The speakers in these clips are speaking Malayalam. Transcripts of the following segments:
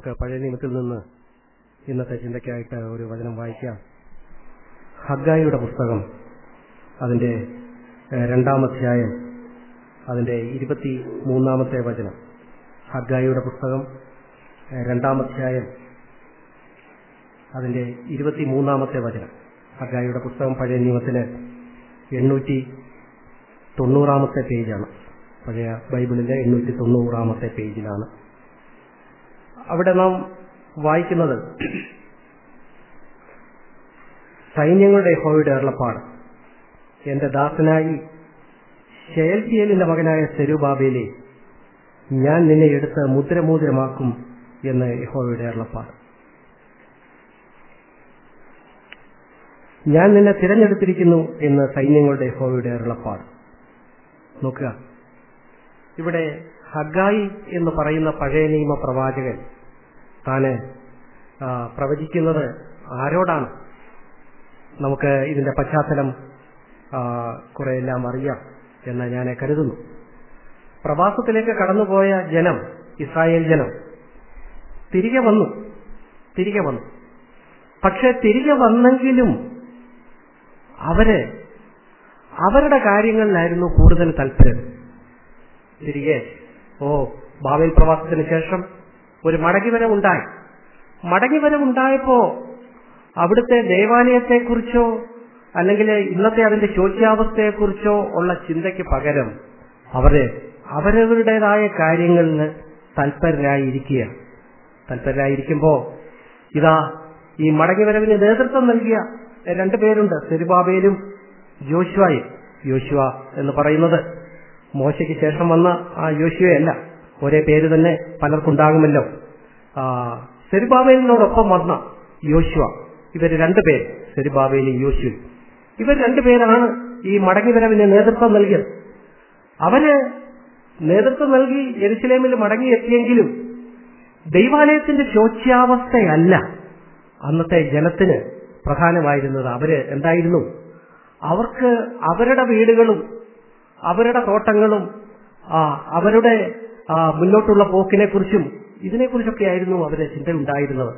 നമുക്ക് പഴയ നിയമത്തിൽ നിന്ന് ഇന്നത്തെ ചിന്തയ്ക്കായിട്ട് ഒരു വചനം വായിക്കാം ഹഗ്ഗായിയുടെ പുസ്തകം അതിന്റെ ഏഹ്, രണ്ടാമധ്യായം അതിന്റെ ഇരുപത്തി മൂന്നാമത്തെ വചനം ഹഗ്ഗായിയുടെ പുസ്തകം ഏഹ്, രണ്ടാമധ്യായം അതിന്റെ ഇരുപത്തി മൂന്നാമത്തെ വചനം ഹഗ്ഗായിയുടെ പുസ്തകം പഴയ നിയമത്തില് എണ്ണൂറ്റി തൊണ്ണൂറാമത്തെ പേജാണ് പഴയ ബൈബിളിലെ എണ്ണൂറ്റി തൊണ്ണൂറാമത്തെ പേജിലാണ് അവിടെ നാം വായിക്കുന്നത് സൈന്യങ്ങളുടെ യഹോവയുടെ അരുളപ്പാട് എന്റെ ദാസനായി ഷേൽത്തിയേലിന്റെ മകനായ സെരുബാബേലെ ഞാൻ നിന്നെ എടുത്ത് മുദ്രമോതിരമാക്കും എന്ന് യഹോവയുടെ അരുളപ്പാട് ഞാൻ നിന്നെ തിരഞ്ഞെടുത്തിരിക്കുന്നു എന്ന് സൈന്യങ്ങളുടെ യഹോവയുടെ അരുളപ്പാട് നോക്കുക ഇവിടെ ഹഗായി എന്ന് പറയുന്ന പഴയ നിയമ പ്രവാചകൻ താന് ആ, പ്രവചിക്കുന്നത് ആരോടാണ് നമുക്ക് ഇതിന്റെ പശ്ചാത്തലം ആ, കുറെയെല്ലാം അറിയാം എന്ന് ഞാൻ കരുതുന്നു പ്രവാസത്തിലേക്ക് കടന്നുപോയ ജനം ഇസ്രായേൽ ജനം തിരികെ വന്നു തിരികെ വന്നു പക്ഷെ തിരികെ വന്നെങ്കിലും അവര് അവരുടെ കാര്യങ്ങളിലായിരുന്നു കൂടുതൽ താല്പര്യം തിരികെ ഓ ബാബേൽ പ്രവാസത്തിന് ശേഷം ഒരു മടങ്ങിവരവുണ്ടായി മടങ്ങിവരവുണ്ടായപ്പോ അവിടുത്തെ ദേവാലയത്തെക്കുറിച്ചോ അല്ലെങ്കിൽ ഇന്നത്തെ അതിന്റെ ശോച്യാവസ്ഥയെക്കുറിച്ചോ ഉള്ള ചിന്തയ്ക്ക് പകരം അവര് അവരവരുടേതായ കാര്യങ്ങളിൽ തൽപരരായിരിക്കുക തൽപരരായിരിക്കുമ്പോ ഇതാ ഈ മടങ്ങിവരവിന് നേതൃത്വം നൽകിയ രണ്ടുപേരുണ്ട് സെരുബാബേലും ജോഷുവായും യോശുവ എന്ന് പറയുന്നത് മോശയ്ക്ക് ശേഷം വന്ന ആ യോശുവയല്ല ഒരേ പേര് തന്നെ പലർക്കുണ്ടാകുമല്ലോ ആ, സെരുബാബേലിനോടൊപ്പം വന്ന യോശുവ ഇവര് രണ്ടുപേര് സെരുബാബേലും യോശുവും ഇവർ രണ്ടുപേരാണ് ഈ മടങ്ങിവരവിന് നേതൃത്വം നൽകിയത് അവര് നേതൃത്വം നൽകി എരുസലേമിൽ മടങ്ങിയെത്തിയെങ്കിലും ദൈവാലയത്തിന്റെ ശോച്യാവസ്ഥയല്ല അന്നത്തെ ജനത്തിന് പ്രധാനമായിരുന്നത് അവര് എന്തായിരുന്നു അവർക്ക് അവരുടെ വീടുകളും അവരുടെ തോട്ടങ്ങളും ആ, അവരുടെ ആ, മുന്നോട്ടുള്ള പോക്കിനെ കുറിച്ചും ഇതിനെക്കുറിച്ചൊക്കെ ആയിരുന്നു അവരുടെ ചിന്ത ഉണ്ടായിരുന്നത്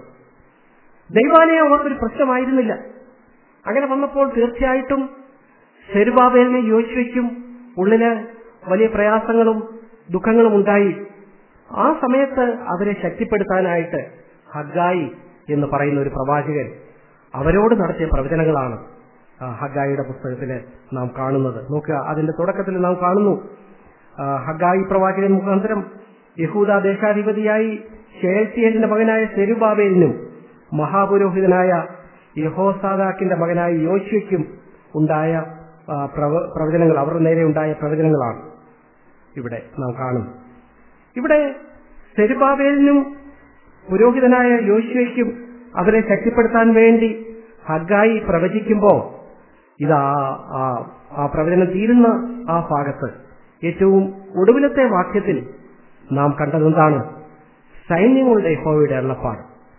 ദൈവാലയം അവർക്കൊരു പ്രശ്നമായിരുന്നില്ല അങ്ങനെ വന്നപ്പോൾ തീർച്ചയായിട്ടും ശരുബാബേലിനെ യോശുവയ്ക്കും ഉള്ളില് വലിയ പ്രയാസങ്ങളും ദുഃഖങ്ങളും ഉണ്ടായി ആ സമയത്ത് അവരെ ശക്തിപ്പെടുത്താനായിട്ട് ഹഗായി എന്ന് പറയുന്ന ഒരു പ്രവാചകൻ അവരോട് നടത്തിയ പ്രവചനങ്ങളാണ് ആ, ഹഗായിയുടെ പുസ്തകത്തില് നാം കാണുന്നത് നോക്കുക അതിന്റെ തുടക്കത്തിൽ നാം കാണുന്നു ആ, ഹഗായി പ്രവാചകൻ മുഖാന്തരം യഹൂദ ദേശാധിപതിയായി ഷേൽത്തിയേലിന്റെ മകനായ സെരുബാബേലിനും മഹാപുരോഹിതനായ യഹോസാദാക്കിന്റെ മകനായ യോശുവയ്ക്കും ഉണ്ടായ ആ, പ്രവ- പ്രവചനങ്ങൾ അവരുടെ നേരെ ഉണ്ടായ പ്രവചനങ്ങളാണ് ഇവിടെ നാം കാണും ഇവിടെ സെരുബാബേലിനും പുരോഹിതനായ യോശുവയ്ക്കും അവരെ ശക്തിപ്പെടുത്താൻ വേണ്ടി ഹഗായി പ്രവചിക്കുമ്പോ ഇതാ ആ- ആ പ്രവചനം തീരുന്ന ആ ഭാഗത്ത് ഏറ്റവും ഒടുവിലത്തെ വാക്യത്തിൽ നാം കണ്ടതെന്താണ് സൈന്യങ്ങളുടെ യഹോവയുടെ അരുളപ്പാട്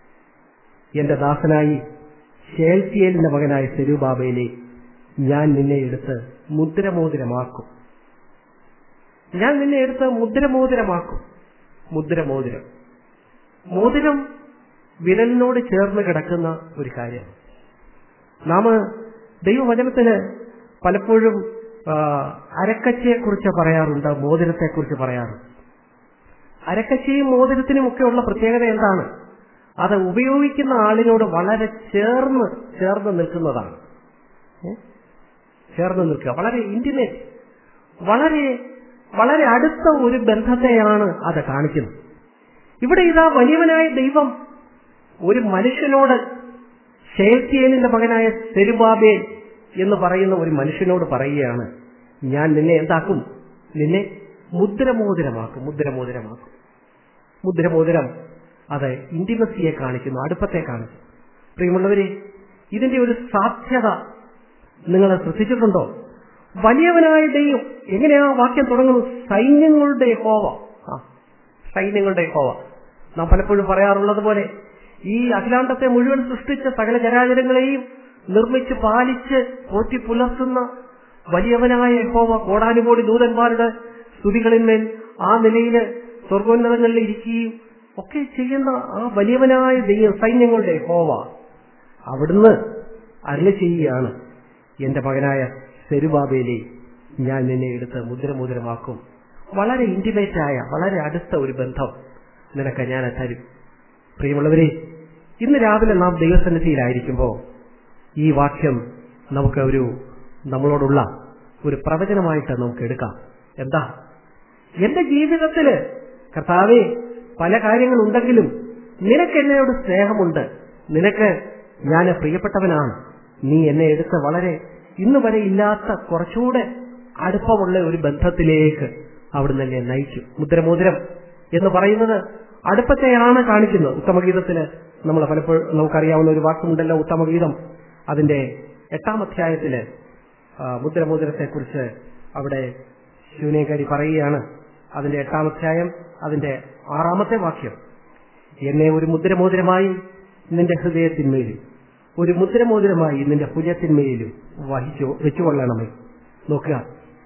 എന്റെ ദാസനായി ഷേൽത്തിയേലിന്റെ മകനായ സെരുബാബയിലെ ഞാൻ നിന്നെ എടുത്ത് മുദ്രമോതിരമാക്കും ഞാൻ നിന്നെ എടുത്ത് മുദ്രമോതിരമാക്കും മുദ്രമോതിരം മോതിരം വിരലിനോട് ചേർന്ന് കിടക്കുന്ന ഒരു കാര്യം നാം ദൈവവചനത്തിന് പലപ്പോഴും ആ, അരക്കച്ചയെക്കുറിച്ച് പറയാറുണ്ട് മോതിരത്തെക്കുറിച്ച് പറയാറുണ്ട് അരക്കച്ചയും മോതിരത്തിനും ഒക്കെയുള്ള പ്രത്യേകത എന്താണ് അത് ഉപയോഗിക്കുന്ന ആളിനോട് വളരെ ചേർന്ന് ചേർന്ന് നിൽക്കുന്നതാണ് ഏ? ചേർന്ന് നിൽക്കുക വളരെ ഇന്റിമേറ്റ് വളരെ വളരെ അടുത്ത ഒരു ബന്ധത്തെയാണ് അത് കാണിക്കുന്നത് ഇവിടെ ഇതാ വലിയവനായ ദൈവം ഒരു മനുഷ്യനോട് ഷേൽത്തിയേലിന്റെ മകനായ സെരുബാബേൽ എന്ന് പറയുന്ന ഒരു മനുഷ്യനോട് പറയുകയാണ് ഞാൻ നിന്നെ എന്താക്കും നിന്നെ മുദ്രമോതിരമാക്കും മുദ്രമോതിരമാക്കും മുദ്രമോതിരം അത് ഇന്റിമസിയെ കാണിക്കുന്നു അടുപ്പത്തെ കാണിക്കുന്നു പ്രിയമുള്ളവരെ ഇതിന്റെ ഒരു സാധ്യത നിങ്ങൾ ശ്രദ്ധിച്ചിട്ടുണ്ടോ വലിയവനായ ദൈവം എങ്ങനെയാ വാക്യം തുടങ്ങുന്നു സൈന്യങ്ങളുടെ ഹോവ ആ സൈന്യങ്ങളുടെ ഹോവ നാം പലപ്പോഴും പറയാറുള്ളത് പോലെ ഈ അഖിലാണ്ടത്തെ മുഴുവൻ സൃഷ്ടിച്ച സകല ചരാചരങ്ങളെയും നിർമ്മിച്ച് പാലിച്ച് പോറ്റി പുലർത്തുന്ന വലിയവനായ യഹോവ കോടാനുകോടി ദൂതന്മാരുടെ സ്തുതികളിന്മേൽ ആ നിലയിൽ സ്വർഗോന്നതങ്ങളിൽ ഇരിക്കുകയും ഒക്കെ ചെയ്യുന്ന ആ വലിയവനായ ദൈവ സൈന്യങ്ങളുടെ ഹോവ അവിടുന്ന് അരുളി ചെയ്യുകയാണ് എന്റെ മകനായ സെരുബാബേലെ ഞാൻ നിന്നെ എടുത്ത് മുദ്രമുദ്രമാക്കും വളരെ ഇന്റിമേറ്റ് ആയ വളരെ അടുത്ത ഒരു ബന്ധം നിനക്ക് ഞാൻ തരും പ്രിയമുള്ളവരെ ഇന്ന് രാവിലെ നാം ദൈവസന്നിധിയിലായിരിക്കുമ്പോൾ ഈ വാക്യം നമുക്ക് ഒരു നമ്മളോടുള്ള ഒരു പ്രവചനമായിട്ട് നമുക്ക് എടുക്കാം എന്താ എന്റെ ജീവിതത്തില് കർത്താവെ പല കാര്യങ്ങളുണ്ടെങ്കിലും നിനക്ക് എന്നോട് സ്നേഹമുണ്ട് നിനക്ക് ഞാൻ പ്രിയപ്പെട്ടവനാണ് നീ എന്നെ എടുത്ത് വളരെ ഇന്ന് വരെ ഇല്ലാത്ത കുറച്ചുകൂടെ അടുപ്പമുള്ള ഒരു ബന്ധത്തിലേക്ക് അവിടുന്ന് എന്നെ നയിച്ചു മുദ്രമോതിരം എന്ന് പറയുന്നത് അടുപ്പത്തെയാണ് കാണിക്കുന്നത് ഉത്തമഗീതത്തില് നമ്മൾ പലപ്പോഴും നമുക്കറിയാവുന്ന ഒരു വാക്കുണ്ടല്ലോ ഉത്തമഗീതം അതിന്റെ എട്ടാം അധ്യായത്തില് മുദ്രമോതിരത്തെ കുറിച്ച് അവിടെ ശൂന്യകാരി പറയുകയാണ് അതിന്റെ എട്ടാം അധ്യായം അതിന്റെ ആറാമത്തെ വാക്യം എന്നെ ഒരു മുദ്രമോതിരമായി നിന്റെ ഹൃദയത്തിന്മേലും ഒരു മുദ്രമോതിരമായി നിന്റെ ഭുജത്തിന്മേലും വഹിച്ചു വെച്ചുകൊള്ളണമേ നോക്കുക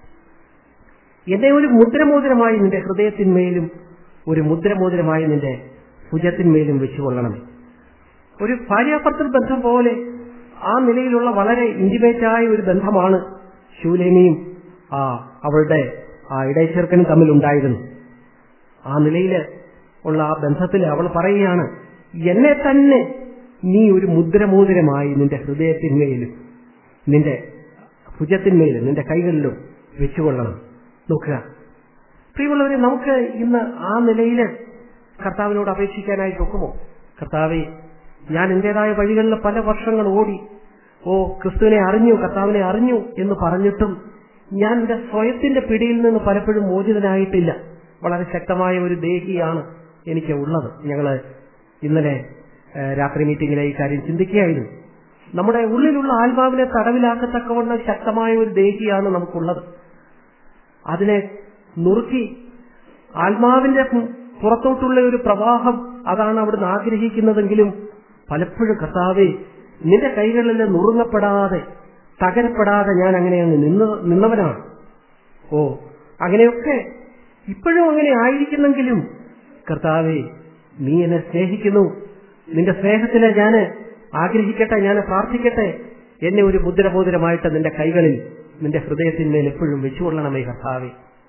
എന്നെ ഒരു മുദ്രമോതിരമായി നിന്റെ ഹൃദയത്തിന്മേലും ഒരു മുദ്രമോതിരമായി നിന്റെ ഭുജത്തിന്മേലും വെച്ചുകൊള്ളണമേ ഒരു ഭാര്യാഭർത്തൃ ബന്ധം പോലെ ആ നിലയിലുള്ള വളരെ ഇന്റിമേറ്റ് ആയ ഒരു ബന്ധമാണ് ശൂലേമിയും ആ അവളുടെ ആ ഇടയച്ചേർക്കനും തമ്മിൽ ഉണ്ടായിരുന്നു ആ നിലയിൽ ഉള്ള ആ ബന്ധത്തിൽ അവൾ പറയുകയാണ് എന്നെ തന്നെ നീ ഒരു മുദ്രമോതിരമായി നിന്റെ ഹൃദയത്തിന്മേലും നിന്റെ ഭുജത്തിന്മേലും നിന്റെ കൈകളിലും വെച്ചുകൊള്ളണം നോക്കുക പ്രിയമുള്ളവരെ നമുക്ക് ഇന്ന് ആ നിലയിൽ കർത്താവിനോട് അപേക്ഷിക്കാനായിട്ട് ഒക്കുമോ കർത്താവെ ഞാൻ എന്റേതായ വഴികളിൽ പല വർഷങ്ങൾ ഓടി ഓ ക്രിസ്തുവിനെ അറിഞ്ഞു കർത്താവിനെ അറിഞ്ഞു എന്ന് പറഞ്ഞിട്ടും ഞാൻ എന്റെ സ്വയത്തിന്റെ പിടിയിൽ നിന്ന് പലപ്പോഴും മോചിതനായിട്ടില്ല വളരെ ശക്തമായ ഒരു ദേഹിയാണ് എനിക്ക് ഉള്ളത് ഞങ്ങള് ഇന്നലെ രാത്രി മീറ്റിംഗിലെ ഈ കാര്യം ചിന്തിക്കുകയായിരുന്നു നമ്മുടെ ഉള്ളിലുള്ള ആത്മാവിനെ തടവിലാക്കത്തക്കവണ്ണം ശക്തമായ ഒരു ദേഹിയാണ് നമുക്കുള്ളത് അതിനെ നുറുക്കി ആത്മാവിന്റെ പുറത്തോട്ടുള്ള ഒരു പ്രവാഹം അതാണ് അവിടുന്ന് ആഗ്രഹിക്കുന്നതെങ്കിലും പലപ്പോഴും കർത്താവെ നിന്റെ കൈകളിൽ നുറുങ്ങപ്പെടാതെ തകരപ്പെടാതെ ഞാൻ അങ്ങനെ അങ്ങ് നിന്ന് നിന്നവനാണ് ഓ അങ്ങനെയൊക്കെ ഇപ്പോഴും അങ്ങനെ ആയിരിക്കുന്നെങ്കിലും കർത്താവെ നീ എന്നെ സ്നേഹിക്കുന്നു നിന്റെ സ്നേഹത്തിലെ ഞാൻ ആഗ്രഹിക്കട്ടെ ഞാൻ പ്രാർത്ഥിക്കട്ടെ എന്നെ ഒരു മുദ്രബോധരമായിട്ട് നിന്റെ കൈകളിൽ നിന്റെ ഹൃദയത്തിന്മേൽ എപ്പോഴും വെച്ചുകൊള്ളണമേ കർത്താവെ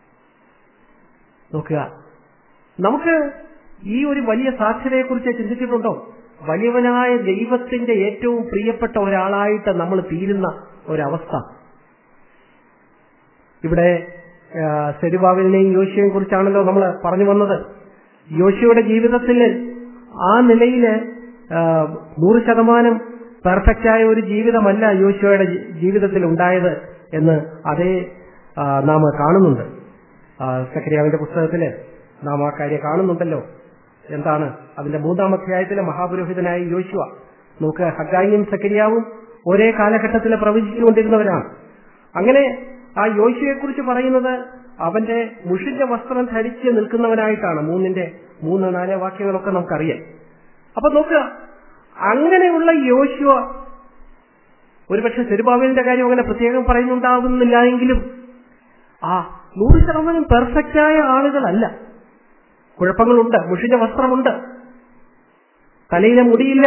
നോക്കുക നമുക്ക് ഈ ഒരു വലിയ സാധ്യതയെക്കുറിച്ച് ചിന്തിച്ചിട്ടുണ്ടോ വലിയവനായ ദൈവത്തിന്റെ ഏറ്റവും പ്രിയപ്പെട്ട ഒരാളായിട്ട് നമ്മൾ തീരുന്ന ഒരവസ്ഥ ഇവിടെ സെരുബാവിനെയും യോശിയെയും കുറിച്ചാണല്ലോ നമ്മൾ പറഞ്ഞു വന്നത് യോശിയുടെ ജീവിതത്തിൽ ആ നിലയിൽ നൂറ് ശതമാനം പെർഫെക്റ്റായ ഒരു ജീവിതമല്ല യോശിയുടെ ജീവിതത്തിൽ ഉണ്ടായത് എന്ന് അതേ നാം കാണുന്നുണ്ട് സക്രിയാവിന്റെ പുസ്തകത്തില് നാം ആ കാര്യം കാണുന്നുണ്ടല്ലോ എന്താണ് അതിന്റെ മൂന്നാം അധ്യായത്തിലെ മഹാപുരോഹിതനായ യോശുവ നമുക്ക് ഹഗായിയും സക്രിയാവും ഒരേ കാലഘട്ടത്തിൽ പ്രവചിച്ചുകൊണ്ടിരുന്നവരാണ് അങ്ങനെ ആ യോശുവെ കുറിച്ച് പറയുന്നത് അവന്റെ മുഷിന്റെ വസ്ത്രം ധരിച്ച് നിൽക്കുന്നവനായിട്ടാണ് മൂന്നിന്റെ മൂന്ന് നാല് വാക്യങ്ങളൊക്കെ നമുക്കറിയാം അപ്പൊ നോക്കുക അങ്ങനെയുള്ള യോശുവ ഒരുപക്ഷെ സെരുബാബേലിന്റെ കാര്യം അങ്ങനെ പ്രത്യേകം പറയുന്നുണ്ടാവുന്നില്ല എങ്കിലും ആ നൂറ് ശതമാനം പെർഫെക്റ്റായ ആളുകളല്ല കുഴപ്പങ്ങളുണ്ട് മുഷിഞ്ഞ വസ്ത്രമുണ്ട് തലയിലെ മുടിയില്ല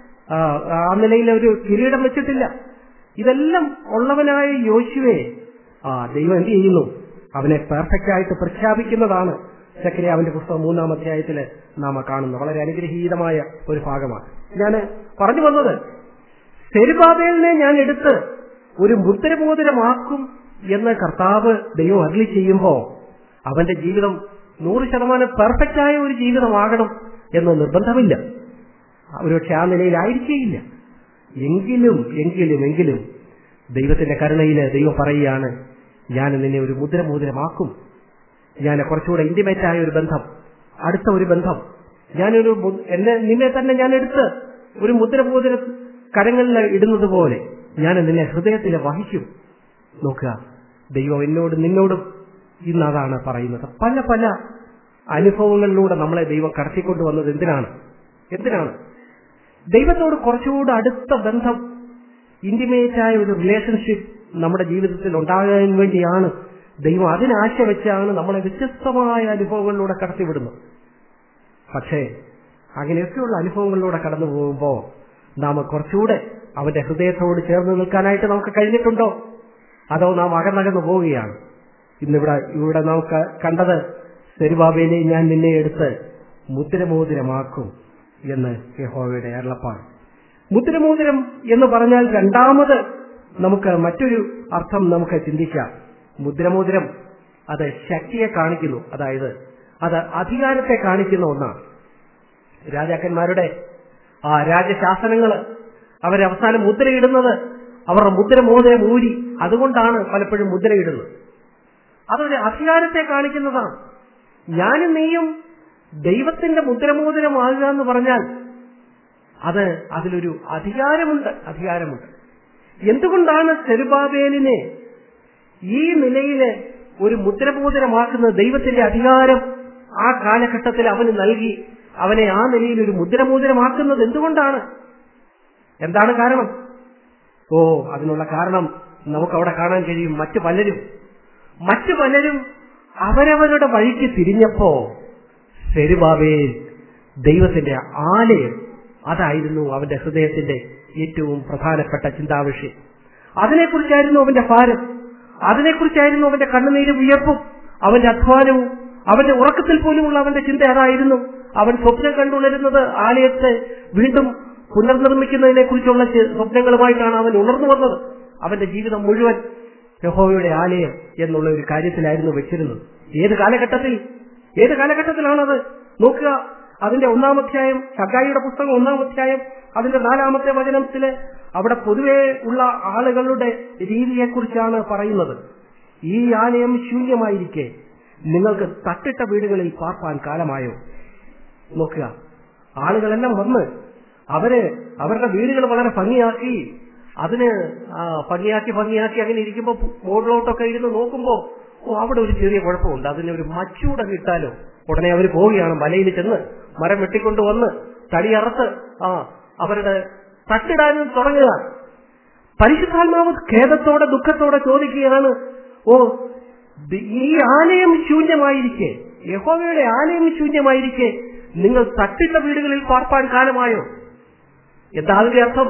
ആ നിലയിൽ ഒരു കിരീടം വെച്ചിട്ടില്ല ഇതെല്ലാം ഉള്ളവനായ യോശുവെ ആ ദൈവം എന്ത് ചെയ്യുന്നു അവനെ പെർഫെക്റ്റ് ആയിട്ട് പ്രഖ്യാപിക്കുന്നതാണ് ചക്രിയാവിന്റെ പുസ്തകം മൂന്നാം അധ്യായത്തില് നാം കാണുന്നു വളരെ അനുഗ്രഹീതമായ ഒരു ഭാഗമാണ് ഞാൻ പറഞ്ഞു വന്നത് സെരുബാബേലിനെ ഞാൻ എടുത്ത് ഒരു മുദ്രമോദരമാക്കും എന്ന് കർത്താവ് ദൈവം അരളി ചെയ്യുമ്പോ അവന്റെ ജീവിതം നൂറ് ശതമാനം പെർഫെക്റ്റ് ആയ ഒരു ജീവിതമാകണം എന്ന് നിർബന്ധമില്ല ഒരുപക്ഷെ ആ നിലയിലായിരിക്കേയില്ല എങ്കിലും എങ്കിലും എങ്കിലും ദൈവത്തിന്റെ കരുണയില് ദൈവം പറയുകയാണ് ഞാൻ നിന്നെ ഒരു മുദ്രമോതിരമാക്കും ഞാൻ കുറച്ചുകൂടെ ഇന്റിമേറ്റ് ആയ ഒരു ബന്ധം അടുത്ത ഒരു ബന്ധം ഞാനൊരു എന്നെ നിന്നെ തന്നെ ഞാൻ എടുത്ത് ഒരു മുദ്രമോതിര കരങ്ങളിൽ ഇടുന്നത് പോലെ ഞാൻ നിന്നെ ഹൃദയത്തിൽ വഹിക്കും നോക്കുക ദൈവം എന്നോട് നിന്നോടും ഇന്ന് അതാണ് പറയുന്നത് പല പല അനുഭവങ്ങളിലൂടെ നമ്മളെ ദൈവം കടത്തിക്കൊണ്ടുവന്നത് എന്തിനാണ് എന്തിനാണ് ദൈവത്തോട് കുറച്ചുകൂടെ അടുത്ത ബന്ധം ഇന്റിമേറ്റ് ആയ ഒരു റിലേഷൻഷിപ്പ് നമ്മുടെ ജീവിതത്തിൽ ഉണ്ടാകാൻ വേണ്ടിയാണ് ദൈവം അതിനാശ വെച്ചാണ് നമ്മളെ വ്യത്യസ്തമായ അനുഭവങ്ങളിലൂടെ കടത്തിവിടുന്നത് പക്ഷേ അങ്ങനെയൊക്കെയുള്ള അനുഭവങ്ങളിലൂടെ കടന്നു പോകുമ്പോൾ നാം കുറച്ചുകൂടെ അവന്റെ ഹൃദയത്തോട് ചേർന്ന് നിൽക്കാനായിട്ട് നമുക്ക് കഴിഞ്ഞിട്ടുണ്ടോ അതോ നാം അകന്നകന്നു പോവുകയാണ് ഇന്നിവിടെ ഇവിടെ നമുക്ക് കണ്ടത് സെരുബാബേലെ ഞാൻ നിന്നെ എടുത്ത് മുദ്രമോതിരമാക്കും എന്ന് യഹോവയുടെ അരുളപ്പാണ് മുദ്രമോതിരം എന്ന് പറഞ്ഞാൽ രണ്ടാമത് നമുക്ക് മറ്റൊരു അർത്ഥം നമുക്ക് ചിന്തിക്കാം മുദ്രമോതിരം അത് ശക്തിയെ കാണിക്കുന്നു അതായത് അത് അധികാരത്തെ കാണിക്കുന്ന ഒന്നാണ് രാജാക്കന്മാരുടെ ആ രാജശാസനങ്ങൾ അവരവസാനം മുദ്രയിടുന്നത് അവരുടെ മുദ്രമോതിരം ഊരി അതുകൊണ്ടാണ് പലപ്പോഴും മുദ്രയിടുന്നത് അതൊരു അധികാരത്തെ കാണിക്കുന്നതാണ് ഞാനും നീയും ദൈവത്തിന്റെ മുദ്രമോതിരമാകുക എന്ന് പറഞ്ഞാൽ അത് അതിലൊരു അധികാരമുണ്ട് അധികാരമുണ്ട് എന്തുകൊണ്ടാണ് സെരുബാബേലിനെ ഈ നിലയില് ഒരു മുദ്രമോതിരമാക്കുന്നത് ദൈവത്തിന്റെ അധികാരം ആ കാലഘട്ടത്തിൽ അവന് നൽകി അവനെ ആ നിലയിൽ ഒരു മുദ്രമോതിരമാക്കുന്നത് എന്തുകൊണ്ടാണ് എന്താണ് കാരണം ഓ അതിനുള്ള കാരണം നമുക്ക് അവിടെ കാണാൻ കഴിയും മറ്റു പലരും മറ്റു പലരും അവരവരുടെ വഴിക്ക് തിരിഞ്ഞപ്പോ സെരുബാബേൽ ദൈവത്തിന്റെ ആലയം അതായിരുന്നു അവന്റെ ഹൃദയത്തിന്റെ ഏറ്റവും പ്രധാനപ്പെട്ട ചിന്താവിഷയം അതിനെക്കുറിച്ചായിരുന്നു അവന്റെ ഭാരം അതിനെക്കുറിച്ചായിരുന്നു അവന്റെ കണ്ണുനീരും വിയർപ്പും അവന്റെ അധ്വാനവും അവന്റെ ഉറക്കത്തിൽ പോലുമുള്ള അവന്റെ ചിന്ത അതായിരുന്നു അവൻ സ്വപ്നം കണ്ടുണരുന്നത് ആലയത്തെ വീണ്ടും പുനർനിർമ്മിക്കുന്നതിനെ കുറിച്ചുള്ള സ്വപ്നങ്ങളുമായിട്ടാണ് അവൻ ഉണർന്നു വന്നത് അവന്റെ ജീവിതം മുഴുവൻ യഹോവയുടെ ആലയം എന്നുള്ള ഒരു കാര്യത്തിലായിരുന്നു വെച്ചിരുന്നത് ഏത് കാലഘട്ടത്തിൽ ഏത് കാലഘട്ടത്തിലാണത് നോക്കുക അതിന്റെ ഒന്നാം അധ്യായം ഷഗായിയുടെ പുസ്തകം ഒന്നാം അധ്യായം അതിന്റെ നാലാമത്തെ വചനത്തില് അവിടെ പൊതുവെ ഉള്ള ആളുകളുടെ രീതിയെക്കുറിച്ചാണ് പറയുന്നത് ഈ ആലയം ശൂന്യമായിരിക്കെ നിങ്ങൾക്ക് തട്ടിട്ട വീടുകളിൽ പാർപ്പാൻ കാലമായോ നോക്കുക ആളുകളെല്ലാം വന്ന് അവര് അവരുടെ വീടുകൾ വളരെ ഭംഗിയാക്കി അതിന് ആ, ഭംഗിയാക്കി ഭംഗിയാക്കി അങ്ങനെ ഇരിക്കുമ്പോൾ മുകളിലോട്ടൊക്കെ ഇരുന്ന് നോക്കുമ്പോൾ ഓ അവിടെ ഒരു ചെറിയ കുഴപ്പമുണ്ട് അതിന് ഒരു മച്ചൂടൊക്കെ ഇട്ടാലോ ഉടനെ അവർ പോവുകയാണ് മലയിൽ ചെന്ന് മരം വെട്ടിക്കൊണ്ട് വന്ന് തടിയറത്ത് ആ അവരുടെ തട്ടിടാനും തുടങ്ങുക പരിശുദ്ധാത്മാവ് ഖേദത്തോടെ ദുഃഖത്തോടെ ചോദിക്കുകയാണ് ഓ ദി- ഈ ആലയം ശൂന്യമായിരിക്കെ യഹോവയുടെ ആലയം ശൂന്യമായിരിക്കെ നിങ്ങൾ തട്ടിട്ട വീടുകളിൽ പാർപ്പാൻ കാലമായോ എന്താ അതിന്റെ അർത്ഥം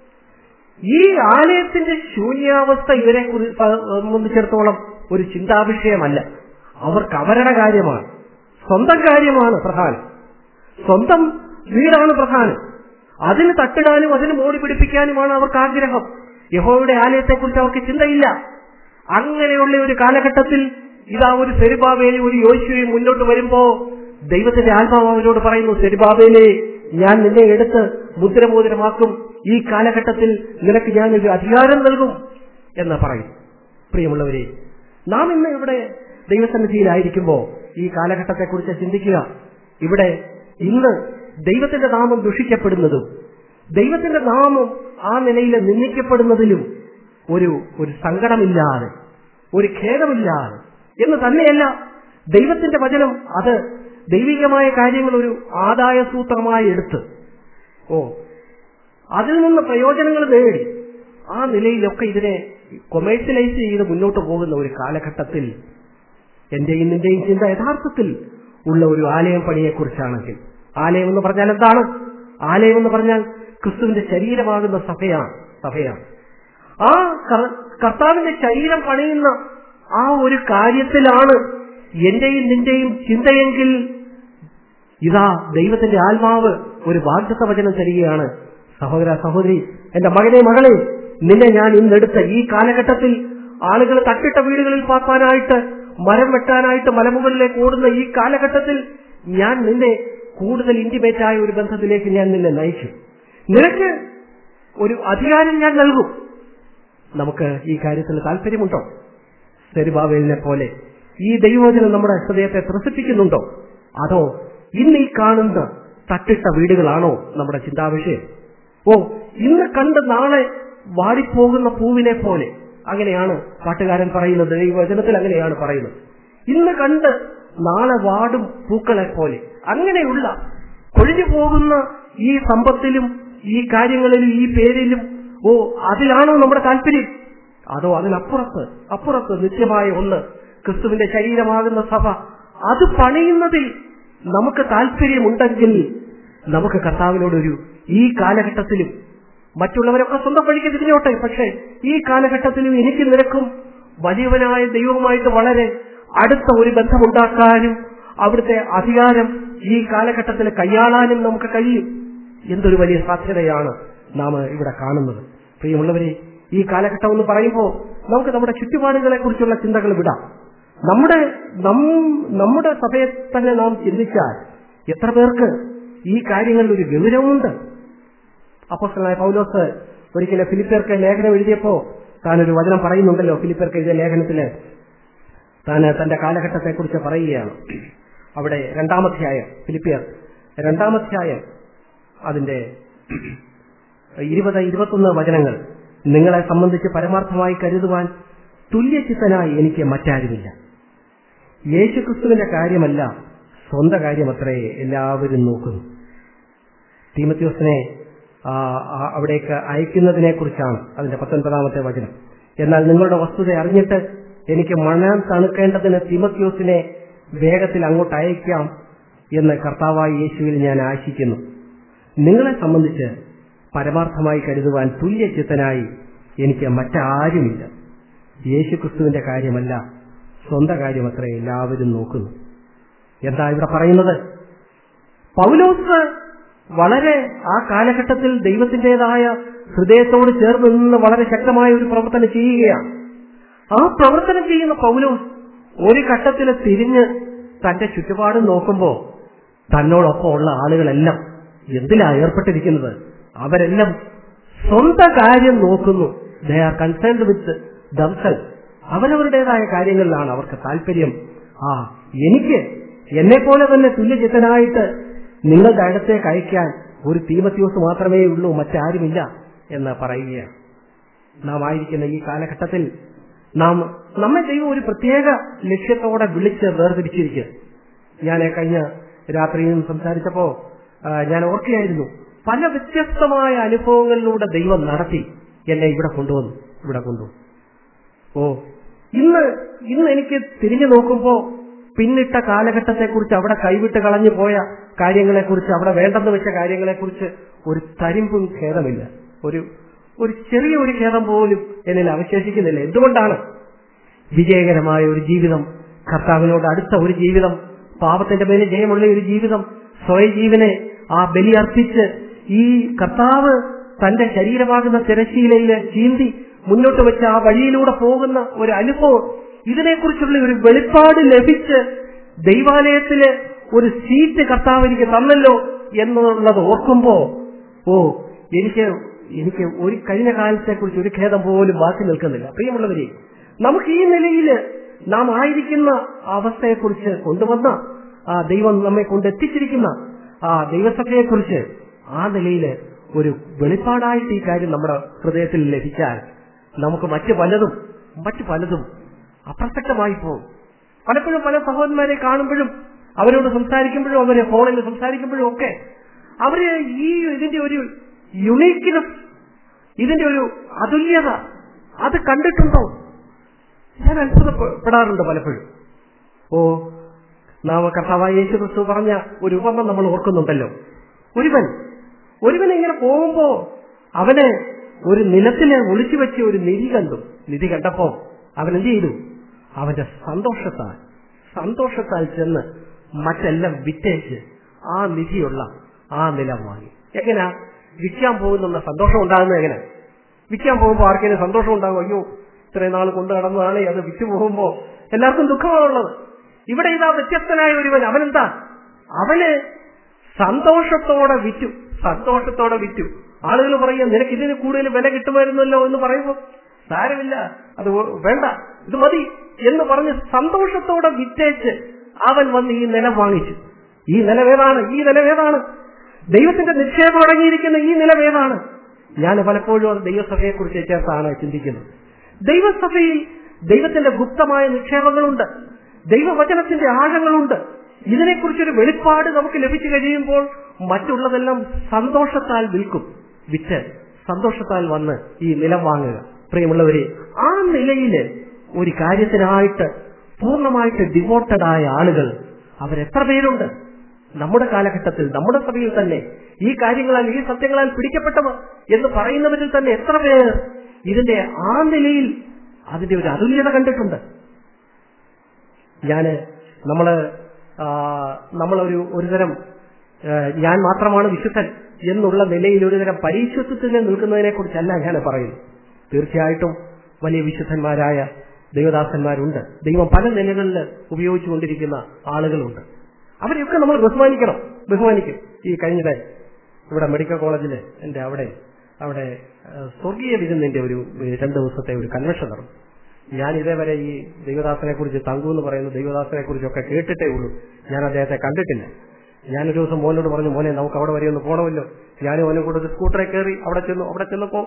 ഈ ആലയത്തിന്റെ ശൂന്യാവസ്ഥ ഇവരെ കുറി- പ- സംബന്ധിച്ചിടത്തോളം ഒരു ചിന്താവിഷയമല്ല അവർക്ക് അവരുടെ കാര്യമാണ് സ്വന്തം കാര്യമാണ് പ്രധാനം സ്വന്തം വീടാണ് പ്രധാനം അതിന് തട്ടിടാനും അതിന് മോടി പിടിപ്പിക്കാനുമാണ് അവർക്ക് ആഗ്രഹം യഹോയുടെ ആലയത്തെക്കുറിച്ച് അവർക്ക് ചിന്തയില്ല അങ്ങനെയുള്ള ഒരു കാലഘട്ടത്തിൽ ഇതാ ഒരു സെരുബാബേലി ഒരു യോശുവയും മുന്നോട്ട് വരുമ്പോ ദൈവത്തിന്റെ ആത്മാവ് അവരോട് പറയുന്നു സെരുബാബേലെ ഞാൻ നിന്നെ എടുത്ത് മുദ്രമോതിരമാക്കും ഈ കാലഘട്ടത്തിൽ നിനക്ക് ഞാൻ ഒരു അധികാരം നൽകും എന്ന് പറയും പ്രിയമുള്ളവരെ നാം ഇന്ന് ഇവിടെ ദൈവസന്നിധിയിലായിരിക്കുമ്പോ ഈ കാലഘട്ടത്തെക്കുറിച്ച് ചിന്തിക്കുക ഇവിടെ ഇന്ന് ദൈവത്തിന്റെ നാമം ദുഷിക്കപ്പെടുന്നതും ദൈവത്തിന്റെ നാമം ആ നിലയിൽ നിന്ദിക്കപ്പെടുന്നതിലും ഒരു ഒരു സങ്കടമില്ലാതെ ഒരു ഖേദമില്ലാതെ എന്ന് തന്നെയല്ല ദൈവത്തിന്റെ വചനം അത് ദൈവികമായ കാര്യങ്ങൾ ഒരു ആദായ സൂത്രമായി എടുത്ത് ഓ അതിൽ നിന്ന് പ്രയോജനങ്ങൾ നേടി ആ നിലയിലൊക്കെ ഇതിനെ കൊമേഴ്സ്യലൈസ് ചെയ്ത് മുന്നോട്ട് പോകുന്ന ഒരു കാലഘട്ടത്തിൽ എന്റെയും നിന്റെയും ചിന്ത യഥാർത്ഥത്തിൽ ഉള്ള ഒരു ആലയം പണിയെക്കുറിച്ചാണെങ്കിൽ ആലയം എന്ന് പറഞ്ഞാൽ എന്താണ് ആലയം എന്ന് പറഞ്ഞാൽ ക്രിസ്തുവിന്റെ ശരീരമാകുന്ന സഭയാണ് സഭയാണ് ആ കർ- കർത്താവിന്റെ ശരീരം പണിയുന്ന ആ ഒരു കാര്യത്തിലാണ് എന്റെയും നിന്റെയും ചിന്തയെങ്കിൽ ഇതാ ദൈവത്തിന്റെ ആത്മാവ് ഒരു വാഗ്ദത്ത വചനം തരികയാണ് സഹോദര സഹോദരി എന്റെ മകനെ മകളെ നിന്നെ ഞാൻ ഇന്നെടുത്ത ഈ കാലഘട്ടത്തിൽ ആളുകൾ തട്ടിട്ട വീടുകളിൽ പാർപ്പാനായിട്ട് മരം വെട്ടാനായിട്ട് മലമുകളിലേക്ക് ഓടുന്ന ഈ കാലഘട്ടത്തിൽ ഞാൻ നിന്നെ കൂടുതൽ ഇന്റിമേറ്റ് ആയ ഒരു ബന്ധത്തിലേക്ക് ഞാൻ നിന്നെ നയിക്കും നിനക്ക് ഒരു അധികാരം ഞാൻ നൽകും നമുക്ക് ഈ കാര്യത്തിൽ താല്പര്യമുണ്ടോ സെരുബാവേലിനെ പോലെ ഈ ദൈവവചനം നമ്മുടെ ഹൃദയത്തെ ത്രസിപ്പിക്കുന്നുണ്ടോ അതോ ഇന്ന് ഈ കാണുന്ന തട്ടിട്ട വീടുകളാണോ നമ്മുടെ ചിന്താവിഷയം ഓ ഇന്ന് കണ്ട് നാളെ വാടിപ്പോകുന്ന പൂവിനെ പോലെ അങ്ങനെയാണ് പാട്ടുകാരൻ പറയുന്നത് ദൈവവചനത്തിൽ അങ്ങനെയാണ് പറയുന്നത് ഇന്ന് കണ്ട് നാളെ വാടും പൂക്കളെ പോലെ അങ്ങനെയുള്ള കൊഴിഞ്ഞു പോകുന്ന ഈ സമ്പത്തിലും ഈ കാര്യങ്ങളിലും ഈ പേരിലും ഓ അതിലാണോ നമ്മുടെ താല്പര്യം അതോ അതിനപ്പുറത്ത് അപ്പുറത്ത് നിത്യമായ ഒന്ന് ക്രിസ്തുവിന്റെ ശരീരമാകുന്ന സഭ അത് പണിയുന്നതിൽ നമുക്ക് താല്പര്യമുണ്ടെങ്കിൽ നമുക്ക് കർത്താവിനോടൊരു ഈ കാലഘട്ടത്തിലും മറ്റുള്ളവരൊക്കെ സ്വന്തം വഴിക്ക് തിരിഞ്ഞോട്ടെ പക്ഷേ ഈ കാലഘട്ടത്തിലും എനിക്ക് നിനക്കും വലിയവനായ ദൈവവുമായിട്ട് വളരെ അടുത്ത ഒരു ബന്ധമുണ്ടാക്കാനും അവിടുത്തെ അധികാരം ഈ കാലഘട്ടത്തിൽ കൈയാളാനും നമുക്ക് കഴിയും എന്തൊരു വലിയ സാധ്യതയാണ് നാം ഇവിടെ കാണുന്നത് പ്രിയമുള്ളവരെ ഈ കാലഘട്ടം എന്ന് പറയുമ്പോൾ നമുക്ക് നമ്മുടെ ചുറ്റുപാടുകളെ കുറിച്ചുള്ള ചിന്തകൾ വിടാം നമ്മുടെ നം- നമ്മുടെ സഭയെ തന്നെ നാം ചിന്തിച്ചാൽ എത്ര പേർക്ക് ഈ കാര്യങ്ങളിൽ ഒരു ഗൗരവമുണ്ട് അപ്പോസ്റ്റലായ പൗലോസ് ഒരിക്കലും ഫിലിപ്പേർക്ക് ലേഖനം എഴുതിയപ്പോ താനൊരു വചനം പറയുന്നുണ്ടല്ലോ ഫിലിപ്പേർക്ക് എഴുതിയ ലേഖനത്തില് താൻ തന്റെ കാലഘട്ടത്തെക്കുറിച്ച് പറയുകയാണ് അവിടെ രണ്ടാമധ്യായം ഫിലിപ്പിയർ രണ്ടാമധ്യായം അതിന്റെ ഇരുപത് ഇരുപത്തൊന്ന് വചനങ്ങൾ നിങ്ങളെ സംബന്ധിച്ച് പരമാർത്ഥമായി കരുതുവാൻ തുല്യചിത്തനായി എനിക്ക് മറ്റാരുമില്ല യേശുക്രിസ്തുവിന്റെ കാര്യമല്ല സ്വന്തം കാര്യമത്രേ എല്ലാവരും നോക്കുന്നു തീമത്യോസിനെ ആ, ആ, അവിടേക്ക് അയക്കുന്നതിനെ കുറിച്ചാണ് അതിന്റെ പത്തൊൻപതാമത്തെ വചനം എന്നാൽ നിങ്ങളുടെ വസ്തുത അറിഞ്ഞിട്ട് എനിക്ക് മണം തണുക്കേണ്ടതിന് തിമത്യോസിനെ വേഗത്തിൽ അങ്ങോട്ട് അയക്കാം എന്ന് കർത്താവായ യേശുവിൽ ഞാൻ ആശിക്കുന്നു നിങ്ങളെ സംബന്ധിച്ച് പരമാർത്ഥമായി കരുതുവാൻ തുല്യചിത്തനായി എനിക്ക് മറ്റാരുമില്ല യേശുക്രിസ്തുവിന്റെ കാര്യമല്ല സ്വന്തം കാര്യമത്രേ എല്ലാവരും നോക്കുന്നു എന്താ ഇവിടെ പറയുന്നത് പൗലോസ് വളരെ ആ കാലഘട്ടത്തിൽ ദൈവത്തിന്റേതായ ഹൃദയത്തോട് ചേർന്ന് നിന്ന് വളരെ ശക്തമായ ഒരു പ്രവർത്തനം ചെയ്യുകയാണ് ആ പ്രവർത്തനം ചെയ്യുന്ന പൗലോസ് ഒരു ഘട്ടത്തിൽ തിരിഞ്ഞ് തന്റെ ചുറ്റുപാടും നോക്കുമ്പോ തന്നോടൊപ്പം ഉള്ള ആളുകളെല്ലാം എന്തിലാ ഏർപ്പെട്ടിരിക്കുന്നത് അവരെല്ലാം സ്വന്തം കാര്യം നോക്കുന്നു ദേ ആർ കൺസേൺഡ് വിത്ത് ദംസൽ അവരവരുടേതായ കാര്യങ്ങളിലാണ് അവർക്ക് താല്പര്യം ആ എനിക്ക് എന്നെ പോലെ തന്നെ തുല്യചിത്തനായിട്ട് നിങ്ങളുടെ അടുത്തേക്ക് അയക്കാൻ ഒരു തീമത്യോസ് മാത്രമേ ഉള്ളൂ മറ്റാരുമില്ല എന്ന് പറയുകയാണ് നാം ആയിരിക്കുന്ന ഈ കാലഘട്ടത്തിൽ നാം നമ്മെ ദൈവം ഒരു പ്രത്യേക ലക്ഷ്യത്തോടെ വിളിച്ച് വേർതിരിച്ചിരിക്കുക ഞാൻ കഴിഞ്ഞ രാത്രിയിൽ സംസാരിച്ചപ്പോ ആ, ഞാൻ ഓർക്കുകയായിരുന്നു പല വ്യത്യസ്തമായ അനുഭവങ്ങളിലൂടെ ദൈവം നടത്തി എന്നെ ഇവിടെ കൊണ്ടുവന്നു ഇവിടെ കൊണ്ടുവന്നു ഓ ഇന്ന് ഇന്ന് എനിക്ക് തിരിഞ്ഞു നോക്കുമ്പോ പിന്നിട്ട കാലഘട്ടത്തെക്കുറിച്ച് അവിടെ കൈവിട്ട് കളഞ്ഞു പോയ കാര്യങ്ങളെക്കുറിച്ച് അവിടെ വേണ്ടെന്ന് വെച്ച കാര്യങ്ങളെക്കുറിച്ച് ഒരു തരിമ്പും ഖേദമില്ല ഒരു ഒരു ചെറിയ ഒരു ഖേദം പോലും എന്നിൽ അവശേഷിക്കുന്നില്ല എന്തുകൊണ്ടാണ് വിജയകരമായ ഒരു ജീവിതം കർത്താവിനോട് അടുത്ത ഒരു ജീവിതം പാപത്തിന്റെ മേലെ ജയമുള്ള ഒരു ജീവിതം സ്വയജീവനെ ആ ബലി അർപ്പിച്ച് ഈ കർത്താവ് തന്റെ ശരീരമാകുന്ന തിരശീലയില് ചീന്തി മുന്നോട്ട് വെച്ച ആ വഴിയിലൂടെ പോകുന്ന ഒരു അനുഭവം ഇതിനെക്കുറിച്ചുള്ള ഒരു വെളിപ്പാട് ലഭിച്ച് ദൈവാലയത്തില് ഒരു സീറ്റ് കർത്താവ് എനിക്ക് തന്നല്ലോ എന്നുള്ളത് ഓർക്കുമ്പോ ഓ എനിക്ക് എനിക്ക് ഒരു കഴിഞ്ഞ കാലത്തെക്കുറിച്ച് ഒരു ഖേദം പോലും ബാക്കി നിൽക്കുന്നില്ല പ്രിയമുള്ളവരെ നമുക്ക് ഈ നിലയിൽ നാം ആയിരിക്കുന്ന അവസ്ഥയെക്കുറിച്ച് കൊണ്ടുവന്ന ആ ദൈവം നമ്മെ കൊണ്ടെത്തിച്ചിരിക്കുന്ന ആ ദൈവസഭയെക്കുറിച്ച് ആ നിലയിൽ ഒരു വെളിപ്പാടായിട്ട് ഈ കാര്യം നമ്മുടെ ഹൃദയത്തിൽ ലഭിച്ചാൽ നമുക്ക് മറ്റു പലതും മറ്റു പലതും അപ്രസക്തമായി പോകും പലപ്പോഴും പല സഹോദരന്മാരെ കാണുമ്പോഴും അവരോട് സംസാരിക്കുമ്പോഴും അവരെ ഫോണിൽ സംസാരിക്കുമ്പോഴും ഒക്കെ അവര് ഈ ഇതിന്റെ ഒരു യുണീക്ക്നെസ് ഇതിന്റെ ഒരു അതുല്യത അത് കണ്ടിട്ടുണ്ടോ ഞാൻ അത്ഭുതപ്പെടാറുണ്ട് പലപ്പോഴും ഓ നാം കർത്താവായ യേശു ക്രിസ്തു പറഞ്ഞ ഒരു ഉപമ നമ്മൾ ഓർക്കുന്നുണ്ടല്ലോ ഒരുവൻ ഒരുവൻ ഇങ്ങനെ പോകുമ്പോ അവന് ഒരു നിലത്തില് ഒളിച്ചു വെച്ച ഒരു നിധി കണ്ടു നിധി കണ്ടപ്പോ അവൻ എന്ത് ചെയ്തു അവന്റെ സന്തോഷത്താൽ സന്തോഷത്താൽ ചെന്ന് മറ്റെല്ലാം വിറ്റേച്ച് ആ നിധിയുള്ള ആ നിലം വാങ്ങി എങ്ങനെയാ വിൽക്കാൻ പോകുന്ന സന്തോഷം ഉണ്ടാകുന്നത് എങ്ങനെ വിൽക്കാൻ പോകുമ്പോൾ ആർക്കെങ്കിലും സന്തോഷം ഉണ്ടാകും അയ്യോ ഇത്രയും നാൾ കൊണ്ടു നടന്നതാണ് അത് വിറ്റു പോകുമ്പോ എല്ലാവർക്കും ദുഃഖമാണുള്ളത് ഇവിടെ ഇതാ വ്യത്യസ്തനായ ഒരുവൻ അവനെന്താ അവന് സന്തോഷത്തോടെ വിറ്റു സന്തോഷത്തോടെ വിറ്റു ആളുകൾ പറയുക നിനക്ക് ഇതിന് കൂടുതൽ വില കിട്ടുമായിരുന്നല്ലോ എന്ന് പറയുമ്പോൾ സാരമില്ല അത് വേണ്ട ഇത് മതി എന്ന് പറഞ്ഞ് സന്തോഷത്തോടെ വിറ്റേച്ച് അവൻ വന്ന് ഈ നിലം വാങ്ങിച്ചു ഈ നിലവേതാണ് ഈ നിലവേതാണ് ദൈവത്തിന്റെ നിക്ഷേപം അടങ്ങിയിരിക്കുന്ന ഈ നിലവേതാണ് ഞാൻ പലപ്പോഴും അത് ദൈവസഭയെക്കുറിച്ച് ചേർത്താണ് ചിന്തിക്കുന്നത് ദൈവസഭയിൽ ദൈവത്തിന്റെ ഗുപ്തമായ നിക്ഷേപങ്ങളുണ്ട് ദൈവവചനത്തിന്റെ ആഴങ്ങളുണ്ട് ഇതിനെക്കുറിച്ചൊരു വെളിപ്പാട് നമുക്ക് ലഭിച്ചു കഴിയുമ്പോൾ മറ്റുള്ളതെല്ലാം സന്തോഷത്താൽ വിൽക്കും വിറ്റ് സന്തോഷത്താൽ വന്ന് ഈ നിലം വാങ്ങുക പ്രിയമുള്ളവരെ ആ നിലയില് ഒരു കാര്യത്തിനായിട്ട് പൂർണ്ണമായിട്ട് ഡിവോട്ടഡ് ആയ ആളുകൾ അവരെത്ര പേരുണ്ട് നമ്മുടെ കാലഘട്ടത്തിൽ നമ്മുടെ സഭയിൽ തന്നെ ഈ കാര്യങ്ങളാൽ ഈ സത്യങ്ങളാൽ പിടിക്കപ്പെട്ടവർ എന്ന് പറയുന്നവരിൽ തന്നെ എത്ര പേർ ഇതിന്റെ ആ നിലയിൽ അതിന്റെ ഒരു അതുല്യത കണ്ടിട്ടുണ്ട് ഞാന് നമ്മള് ആ, നമ്മളൊരു ഒരുതരം ആ, ഞാൻ മാത്രമാണ് വിശുദ്ധൻ എന്നുള്ള നിലയിൽ ഒരുതരം പരീക്ഷത്വത്തിൽ നിൽക്കുന്നതിനെ കുറിച്ചല്ല ഞാൻ പറയുന്നത് തീർച്ചയായിട്ടും വലിയ വിശുദ്ധന്മാരായ ദൈവദാസന്മാരുണ്ട് ദൈവം പല നിലകളിൽ ഉപയോഗിച്ചുകൊണ്ടിരിക്കുന്ന ആളുകളുണ്ട് അവരെയൊക്കെ നമ്മൾ ബഹുമാനിക്കണം ബഹുമാനിക്കും ഈ കഴിഞ്ഞിടെ ഇവിടെ മെഡിക്കൽ കോളേജിൽ എന്റെ അവിടെ അവിടെ ആ, സ്വർഗീയ വിരുന്നിന്റെ ഒരു ഏ, രണ്ട് ദിവസത്തെ ഒരു കൺവെൻഷൻ നടന്നു ഞാൻ ഇതേവരെ ഈ ദൈവദാസനെ കുറിച്ച് തങ്കു എന്ന് പറയുന്ന ദൈവദാസനെ കുറിച്ചൊക്കെ കേട്ടിട്ടേ ഉള്ളൂ ഞാൻ അദ്ദേഹത്തെ കണ്ടിട്ടില്ല ഞാനൊരു ദിവസം മോനോട് പറഞ്ഞു മോനെ നമുക്ക് അവിടെ വരെ ഒന്ന് പോകണമല്ലോ ഞാനും അവനും കൂടെ ഒരു സ്കൂട്ടറിൽ കയറി അവിടെ ചെന്നു അവിടെ ചെന്നപ്പോ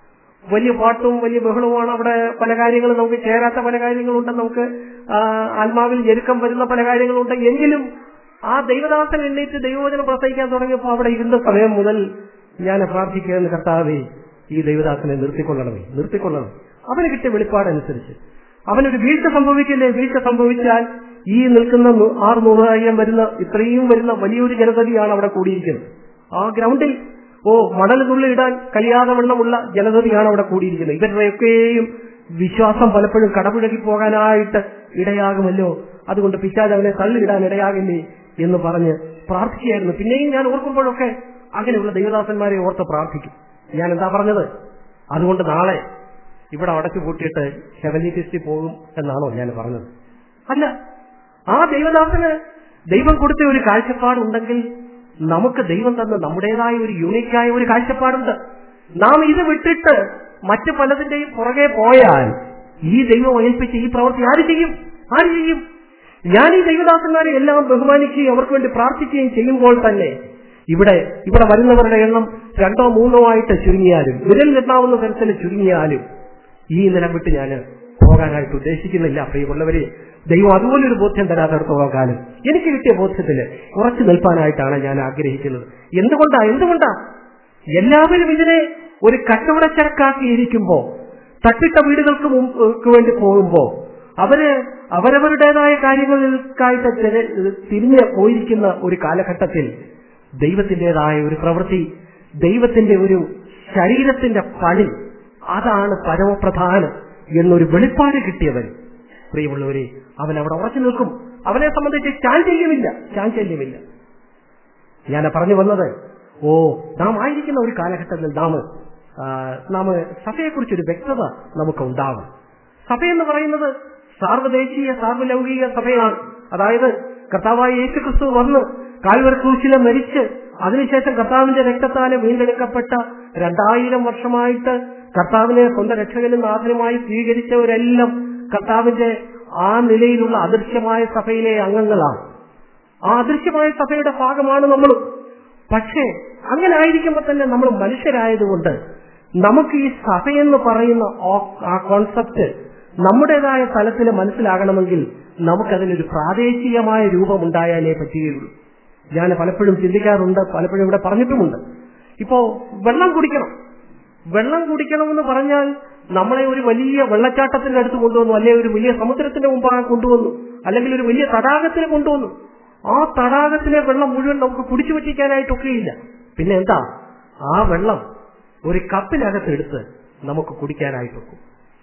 വലിയ പാട്ടും വലിയ ബഹളവുമാണ് അവിടെ പല കാര്യങ്ങളും നമുക്ക് ചേരാത്ത പല കാര്യങ്ങളുണ്ട് നമുക്ക് ആ, ആത്മാവിൽ ഞെരുക്കം വരുന്ന പല കാര്യങ്ങളുണ്ട് എങ്കിലും ആ ദൈവദാസൻ എണ്ണീറ്റ് ദൈവവചനം പ്രസംഗിക്കാൻ തുടങ്ങിയപ്പോൾ അവിടെ ഇരുന്ന സമയം മുതൽ ഞാൻ പ്രാർത്ഥിക്കുകയെന്ന് കർത്താവേ ഈ ദൈവദാസനെ നിർത്തിക്കൊള്ളണമേ നിർത്തിക്കൊള്ളണം അവന് കിട്ടിയ വെളിപ്പാടനുസരിച്ച് അവനൊരു വീഴ്ച സംഭവിക്കില്ലേ വീഴ്ച സംഭവിച്ചാൽ ഈ നിൽക്കുന്ന നൂ- ആറ് നൂറായിരം വരുന്ന ഇത്രയും വരുന്ന വലിയൊരു ജനതയാണ് അവിടെ കൂടിയിരിക്കുന്നത് ആ ഗ്രൗണ്ടിൽ ഓ മണൽ തുള്ളി ഇടാൻ കഴിയാതെ വണ്ണമുള്ള ജനതയാണ് അവിടെ കൂടിയിരിക്കുന്നത് ഇവരുടെയൊക്കെയും വിശ്വാസം പലപ്പോഴും കടപുഴകി പോകാനായിട്ട് ഇടയാകുമല്ലോ അതുകൊണ്ട് പിശാജ് അവനെ തള്ളിയിടാൻ ഇടയാകില്ലേ എന്ന് പറഞ്ഞ് പ്രാർത്ഥിക്കുകയായിരുന്നു പിന്നെയും ഞാൻ ഓർക്കുമ്പോഴൊക്കെ അങ്ങനെയുള്ള ദൈവദാസന്മാരെ ഓർത്ത് പ്രാർത്ഥിക്കും ഞാൻ എന്താ പറഞ്ഞത് അതുകൊണ്ട് നാളെ ഇവിടെ അടച്ചു പൂട്ടിയിട്ട് ഹെവലി ടെസ്റ്റിൽ പോകും എന്നാണോ ഞാൻ പറഞ്ഞത് അല്ല ആ ദൈവദാസന് ദൈവം കൊടുത്ത ഒരു കാഴ്ചപ്പാടുണ്ടെങ്കിൽ നമുക്ക് ദൈവം തന്ന നമ്മുടേതായ ഒരു യൂണിക്കായ ഒരു കാഴ്ചപ്പാടുണ്ട് നാം ഇത് വിട്ടിട്ട് മറ്റു പലതിന്റെയും പുറകെ പോയാൽ ഈ ദൈവം ഏൽപ്പിച്ച ഈ പ്രവൃത്തി ആര് ചെയ്യും ആര് ചെയ്യും ഞാൻ ഈ ദൈവദാസന്മാരെ എല്ലാം ബഹുമാനിക്കുകയും അവർക്ക് വേണ്ടി പ്രാർത്ഥിക്കുകയും ചെയ്യുമ്പോൾ തന്നെ ഇവിടെ ഇവിടെ വരുന്നവരുടെ എണ്ണം രണ്ടോ മൂന്നോ ആയിട്ട് ചുരുങ്ങിയാലും വിരലിലെത്താവുന്ന തരത്തിൽ ചുരുങ്ങിയാലും ഈ നിലം വിട്ട് ഞാൻ പോകാനായിട്ട് ഉദ്ദേശിക്കുന്നില്ല പ്രിയമുള്ളവരെ ദൈവം അതുപോലൊരു ബോധ്യം തരാത്തടത്തോളം കാലം എനിക്ക് കിട്ടിയ ബോധ്യത്തില് ഉറച്ചു നിൽപ്പാനായിട്ടാണ് ഞാൻ ആഗ്രഹിക്കുന്നത് എന്തുകൊണ്ടാ എന്തുകൊണ്ടാ എല്ലാവരും ഇതിനെ ഒരു കച്ചവടച്ചരക്കാക്കിയിരിക്കുമ്പോ തട്ടിട്ട വീടുകൾക്ക് മുമ്പ് ക്ക് വേണ്ടി പോകുമ്പോ അവര് അവരവരുടേതായ കാര്യങ്ങൾക്കായിട്ട് തിര- തിരിഞ്ഞ് പോയിരിക്കുന്ന ഒരു കാലഘട്ടത്തിൽ ദൈവത്തിൻ്റെതായ ഒരു പ്രവൃത്തി ദൈവത്തിന്റെ ഒരു ശരീരത്തിന്റെ പണി അതാണ് പരമപ്രധാനം എന്നൊരു വെളിപ്പാട് കിട്ടിയവൻ പ്രിയമുള്ളവരെ അവൻ അവിടെ ഉറച്ചു നിൽക്കും അവനെ സംബന്ധിച്ച് ചാഞ്ചല്യമില്ല ചാഞ്ചല്യമില്ല ഞാൻ പറഞ്ഞു വന്നത് ഓ നാം ആയിരിക്കുന്ന ഒരു കാലഘട്ടത്തിൽ നാം ആ, നാം സഭയെക്കുറിച്ചൊരു വ്യക്തത നമുക്ക് ഉണ്ടാവും സഭയെന്ന് പറയുന്നത് സാർവദേശീയ സാർവലൗകിക സഭയാണ് അതായത് കർത്താവായ യേശു ക്രിസ്തു വന്ന് കാൽവർ ക്രൂശിലെ മരിച്ച് അതിനുശേഷം കർത്താവിന്റെ രക്തത്താലെ വീണ്ടെടുക്കപ്പെട്ട രണ്ടായിരം വർഷമായിട്ട് കർത്താവിനെ സ്വന്തം രക്ഷകനും നാഥനുമായി സ്വീകരിച്ചവരെല്ലാം കർത്താവിന്റെ ആ നിലയിലുള്ള അദൃശ്യമായ സഭയിലെ അംഗങ്ങളാണ് ആ അദൃശ്യമായ സഭയുടെ ഭാഗമാണ് നമ്മൾ പക്ഷേ അങ്ങനെ ആയിരിക്കുമ്പോൾ തന്നെ നമ്മൾ മനുഷ്യരായതുകൊണ്ട് നമുക്ക് ഈ സഭയെന്ന് പറയുന്ന ആ- ആ കോൺസെപ്റ്റ് നമ്മുടേതായ തലത്തിൽ മനസ്സിലാകണമെങ്കിൽ നമുക്കതിനൊരു പ്രാദേശികമായ രൂപമുണ്ടായാലേ പറ്റുകയുള്ളൂ ഞാൻ പലപ്പോഴും ചിന്തിക്കാറുണ്ട് പലപ്പോഴും ഇവിടെ പറഞ്ഞിട്ടുമുണ്ട് ഇപ്പോ വെള്ളം കുടിക്കണം വെള്ളം കുടിക്കണമെന്ന് പറഞ്ഞാൽ നമ്മളെ ഒരു വലിയ വെള്ളച്ചാട്ടത്തിന്റെ അടുത്ത് കൊണ്ടുവന്നു അല്ലെങ്കിൽ ഒരു വലിയ സമുദ്രത്തിന്റെ മുമ്പാകെ കൊണ്ടുവന്നു അല്ലെങ്കിൽ ഒരു വലിയ തടാകത്തിന് കൊണ്ടുവന്നു ആ തടാകത്തിലെ വെള്ളം മുഴുവൻ നമുക്ക് കുടിച്ചു പറ്റിക്കാനായിട്ടൊക്കെയില്ല പിന്നെ എന്താ ആ വെള്ളം ഒരു കപ്പിനകത്ത് എടുത്ത് നമുക്ക് കുടിക്കാനായിട്ടൊക്കും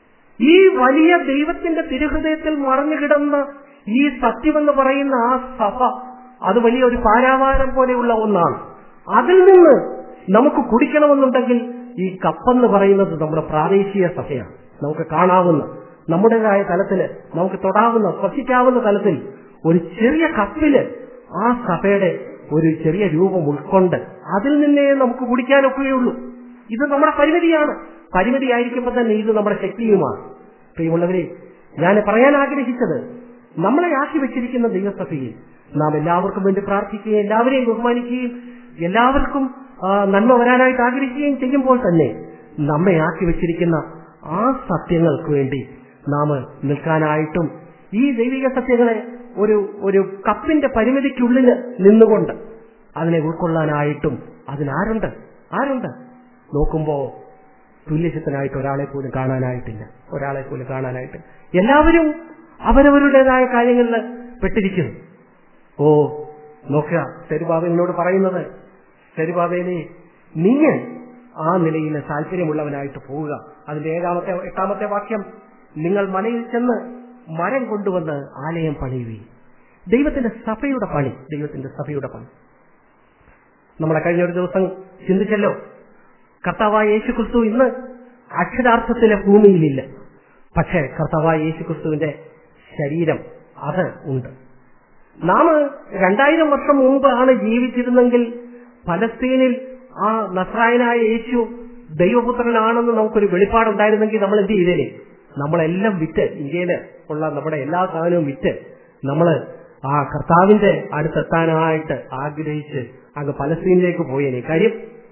ഈ വലിയ ദൈവത്തിന്റെ തിരുഹൃദയത്തിൽ മറഞ്ഞു കിടന്ന ഈ സത്യമെന്ന് പറയുന്ന ആ സഭ അത് വലിയ ഒരു പാരാവാരം പോലെയുള്ള ഒന്നാണ് അതിൽ നിന്ന് നമുക്ക് കുടിക്കണമെന്നുണ്ടെങ്കിൽ ഈ കപ്പെന്ന് പറയുന്നത് നമ്മുടെ പ്രാദേശിക സഭയാണ് നമുക്ക് കാണാവുന്ന നമ്മുടേതായ തലത്തില് നമുക്ക് തൊടാവുന്ന സ്പർശിക്കാവുന്ന തലത്തിൽ ഒരു ചെറിയ കപ്പില് ആ സഭയുടെ ഒരു ചെറിയ രൂപം ഉൾക്കൊണ്ട് അതിൽ നിന്നേ നമുക്ക് കുടിക്കാനൊക്കെയുള്ളൂ ഇത് നമ്മുടെ പരിമിതിയാണ് പരിമിതിയായിരിക്കുമ്പോൾ തന്നെ ഇത് നമ്മുടെ ശക്തിയുമാണ് പ്രിയമുള്ളവരെ ഞാൻ പറയാൻ ആഗ്രഹിച്ചത് നമ്മളെ ആക്കി വെച്ചിരിക്കുന്ന ദൈവസഭയിൽ നാം എല്ലാവർക്കും വേണ്ടി പ്രാർത്ഥിക്കുകയും എല്ലാവരെയും ബഹുമാനിക്കുകയും എല്ലാവർക്കും ആ, നന്മ വരാനായിട്ട് ആഗ്രഹിക്കുകയും ചെയ്യുമ്പോൾ തന്നെ നമ്മെ ആക്കി വെച്ചിരിക്കുന്ന ആ സത്യങ്ങൾക്ക് വേണ്ടി നാം നിൽക്കാനായിട്ടും ഈ ദൈവിക സത്യങ്ങളെ ഒരു ഒരു കപ്പിന്റെ പരിമിതിക്കുള്ളിൽ നിന്നുകൊണ്ട് അതിനെ ഉൾക്കൊള്ളാനായിട്ടും അതിനാരുണ്ട് ആരുണ്ട് നോക്കുമ്പോ തുല്യശത്തനായിട്ട് ഒരാളെ പോലും കാണാനായിട്ടില്ല ഒരാളെ പോലും കാണാനായിട്ട് എല്ലാവരും അവരവരുടേതായ കാര്യങ്ങളിൽ പെട്ടിരിക്കുന്നു ഓ നോക്കുക സെരുബാബേലിനോട് പറയുന്നത് സെരുബാബേലെ നീ ആ നിലയിൽ താല്പര്യമുള്ളവനായിട്ട് പോവുക അതിന്റെ ഏഴാമത്തെ എട്ടാമത്തെ വാക്യം നിങ്ങൾ മലയിൽ ചെന്ന് മരം കൊണ്ടുവന്ന് ആലയം പണിയുകയും ദൈവത്തിന്റെ സഭയുടെ പണി ദൈവത്തിന്റെ സഭയുടെ പണി നമ്മളെ കഴിഞ്ഞ ഒരു ദിവസം ചിന്തിച്ചല്ലോ കർത്താവായ യേശു ക്രിസ്തു ഇന്ന് അക്ഷരാർത്ഥത്തിലെ ഭൂമിയിലില്ല പക്ഷേ കർത്താവായ യേശു ക്രിസ്തുവിന്റെ ശരീരം അത് ഉണ്ട് നാം രണ്ടായിരം വർഷം മുമ്പ് ആണ് ജീവിച്ചിരുന്നെങ്കിൽ പലസ്തീനിൽ ആ നസ്രായനായ യേശു ദൈവപുത്രനാണെന്ന് നമുക്കൊരു വെളിപ്പാടുണ്ടായിരുന്നെങ്കിൽ നമ്മൾ എന്ത് ചെയ്തേനെ നമ്മളെല്ലാം വിറ്റ് ഇന്ത്യയിൽ ഉള്ള നമ്മുടെ എല്ലാ സാധനവും വിറ്റ് നമ്മള് ആ കർത്താവിന്റെ അടുത്തെത്താനായിട്ട് ആഗ്രഹിച്ച് അങ്ങ് പലസ്തീനിലേക്ക് പോയേനെ കാര്യം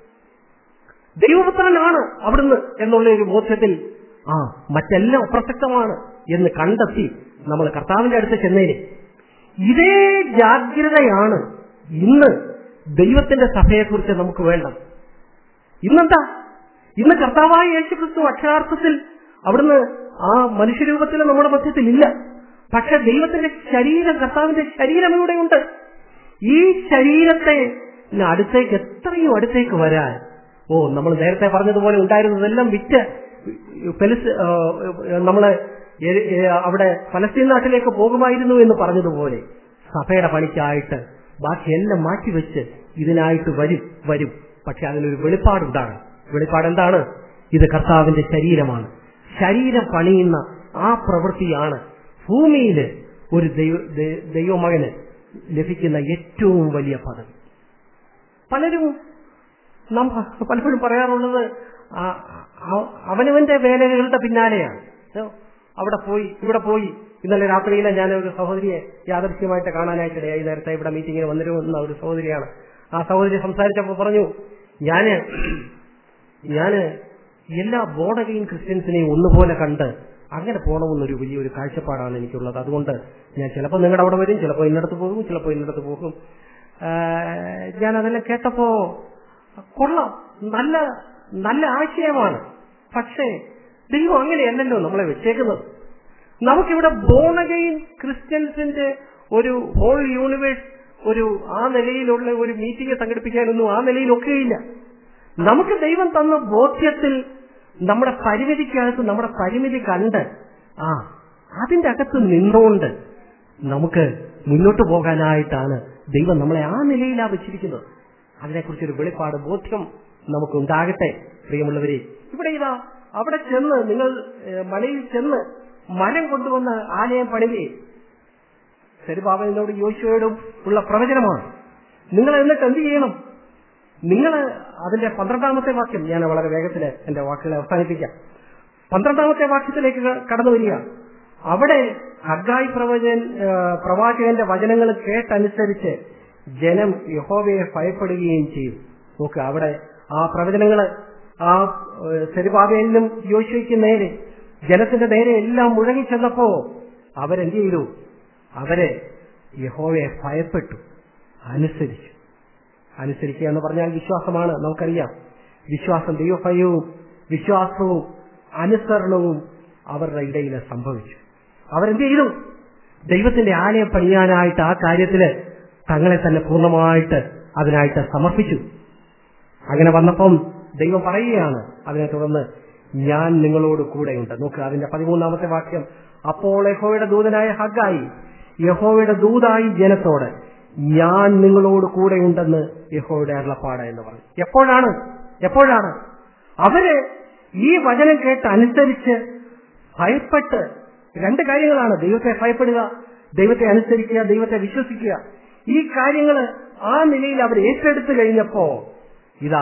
ദൈവപുത്രനാണ് അവിടുന്ന് എന്നുള്ള ഒരു ബോധ്യത്തിൽ ആ മറ്റെല്ലാം അപ്രസക്തമാണ് എന്ന് കണ്ടെത്തി നമ്മൾ കർത്താവിന്റെ അടുത്ത് ചെന്നേനെ ഇതേ ജാഗ്രതയാണ് ഇന്ന് ദൈവത്തിന്റെ സഭയെക്കുറിച്ച് നമുക്ക് വേണ്ടത് ഇന്നെന്താ ഇന്ന് കർത്താവായ യേശു ക്രിസ്തു അക്ഷരാർത്ഥത്തിൽ അവിടുന്ന് ആ മനുഷ്യരൂപത്തിൽ നമ്മുടെ മധ്യത്തിൽ ഇല്ല പക്ഷെ ദൈവത്തിന്റെ ശരീരം കർത്താവിന്റെ ശരീരം ഇവിടെയുണ്ട് ഈ ശരീരത്തെ അടുത്തേക്ക് എത്രയും അടുത്തേക്ക് വരാൻ ഓ നമ്മൾ നേരത്തെ പറഞ്ഞതുപോലെ ഉണ്ടായിരുന്നതെല്ലാം വിറ്റ് പെലസ് നമ്മള് എ- എ- അവിടെ പലസ്തീൻ നാട്ടിലേക്ക് പോകുമായിരുന്നു എന്ന് പറഞ്ഞതുപോലെ സഭയുടെ പണിക്കായിട്ട് ബാക്കിയെല്ലാം മാറ്റിവെച്ച് ഇതിനായിട്ട് വരും വരും പക്ഷെ അതിനൊരു വെളിപ്പാടുണ്ടാകണം വെളിപ്പാട് എന്താണ് ഇത് കർത്താവിന്റെ ശരീരമാണ് ശരീരം പണിയുന്ന ആ പ്രവൃത്തിയാണ് ഭൂമിയിൽ ഒരു ദൈവ ദൈ- ദൈവമകന് ലഭിക്കുന്ന ഏറ്റവും വലിയ പദവി പലരും നാം പ- പലപ്പോഴും പറയാറുള്ളത് ആ- ആ- അവനവന്റെ വേലകളുടെ പിന്നാലെയാണ് ഏ, അവിടെ പോയി ഇവിടെ പോയി ഇന്നലെ രാത്രിയിലെ ഞാൻ ഒരു സഹോദരിയെ യാദർശ്യമായിട്ട് കാണാനായിട്ട് ഇടയായി നേരത്തെ ഇവിടെ മീറ്റിങ്ങിന് വന്നിരുന്ന ഒരു സഹോദരിയാണ് ആ സഹോദരി സംസാരിച്ചപ്പോൾ പറഞ്ഞു ഞാന് ഞാന് എല്ലാ ബോർഡഗെയിൻ ക്രിസ്ത്യൻസിനെയും ഒന്നുപോലെ കണ്ട് അങ്ങനെ പോകണമെന്നൊരു വലിയൊരു കാഴ്ചപ്പാടാണ് എനിക്കുള്ളത് അതുകൊണ്ട് ഞാൻ ചിലപ്പോൾ നിങ്ങളുടെ അവിടെ വരും ചിലപ്പോൾ ഇന്നടത്ത് പോകും ചിലപ്പോൾ ഇന്നടത്ത് പോകും ആ, ഞാൻ അതെല്ലാം കേട്ടപ്പോ കൊള്ളാം നല്ല നല്ല ആശയമാണ് പക്ഷേ ദൈവം അങ്ങനെയല്ലല്ലോ നമ്മളെ വെച്ചേക്കുന്നത് നമുക്കിവിടെ ബോണഗെയിൻ ക്രിസ്ത്യൻസിന്റെ ഒരു ഹോൾ യൂണിവേഴ്സ് ഒരു ആ നിലയിലുള്ള ഒരു മീറ്റിംഗ് സംഘടിപ്പിക്കാനൊന്നും ആ നിലയിലൊക്കെയില്ല നമുക്ക് ദൈവം തന്ന ബോധ്യത്തിൽ നമ്മുടെ പരിമിതിക്കകത്ത് നമ്മുടെ പരിമിതി കണ്ട് ആ അതിന്റെ അകത്ത് നിന്നുകൊണ്ട് നമുക്ക് മുന്നോട്ട് പോകാനായിട്ടാണ് ദൈവം നമ്മളെ ആ നിലയിലാ വെച്ചിരിക്കുന്നത് അതിനെക്കുറിച്ചൊരു വെളിപ്പാട് ബോധ്യം നമുക്കുണ്ടാകട്ടെ പ്രിയമുള്ളവരെ ഇവിടെ ഇതാ അവിടെ ചെന്ന് നിങ്ങൾ ഏഹ്, മലയിൽ ചെന്ന് മരം കൊണ്ടുവന്ന് ആലയം പണിവേ സെരുബാബനോട് യോശുവയോടും ഉള്ള പ്രവചനമാണ് നിങ്ങൾ എന്നിട്ട് എന്ത് ചെയ്യണം നിങ്ങൾ അതിന്റെ പന്ത്രണ്ടാമത്തെ വാക്യം ഞാൻ വളരെ വേഗത്തിൽ എന്റെ വാക്കുകളെ അവസാനിപ്പിക്കാം പന്ത്രണ്ടാമത്തെ വാക്യത്തിലേക്ക് ക- കടന്നു വരിക അവിടെ ഹഗായി പ്രവചൻ ആ, പ്രവാചകന്റെ വചനങ്ങൾ കേട്ടനുസരിച്ച് ജനം യഹോവയെ ഭയപ്പെടുകയും ചെയ്തു നോക്ക് അവിടെ ആ പ്രവചനങ്ങള് ആ സെരുബാബേലിനും യോശുവയ്ക്ക് നേരെ ജനത്തിന്റെ നേരെ എല്ലാം മുഴങ്ങിച്ചെന്നപ്പോ അവരെന്ത് ചെയ്തു അവരെ യഹോവയെ ഭയപ്പെട്ടു അനുസരിച്ചു അനുസരിക്കുക എന്ന് പറഞ്ഞാൽ വിശ്വാസമാണ് നമുക്കറിയാം വിശ്വാസം ദൈവഭയവും വിശ്വാസവും അനുസരണവും അവരുടെ ഇടയിൽ സംഭവിച്ചു അവരെന്ത് ചെയ്തു ദൈവത്തിന്റെ ആലയം പണിയാനായിട്ട് ആ കാര്യത്തില് തങ്ങളെ തന്നെ പൂർണ്ണമായിട്ട് അതിനായിട്ട് സമർപ്പിച്ചു അങ്ങനെ വന്നപ്പം ദൈവം പറയുകയാണ് അതിനെ തുടർന്ന് ഞാൻ നിങ്ങളോട് കൂടെയുണ്ട് നോക്കുക അതിന്റെ പതിമൂന്നാമത്തെ വാക്യം അപ്പോൾ യഹോവയുടെ ദൂതനായ ഹഗായി യഹോവയുടെ ദൂതായി ജനത്തോട് ഞാൻ നിങ്ങളോട് കൂടെയുണ്ടെന്ന് യഹോവയുടെ അരുളപ്പാട് എന്ന് പറഞ്ഞു എപ്പോഴാണ് എപ്പോഴാണ് അവര് ഈ വചനം കേട്ട് അനുസരിച്ച് ഭയപ്പെട്ട് രണ്ട് കാര്യങ്ങളാണ് ദൈവത്തെ ഭയപ്പെടുക ദൈവത്തെ അനുസരിക്കുക ദൈവത്തെ വിശ്വസിക്കുക ഈ കാര്യങ്ങൾ ആ നിലയിൽ അവർ ഏറ്റെടുത്തു കഴിഞ്ഞപ്പോ ഇതാ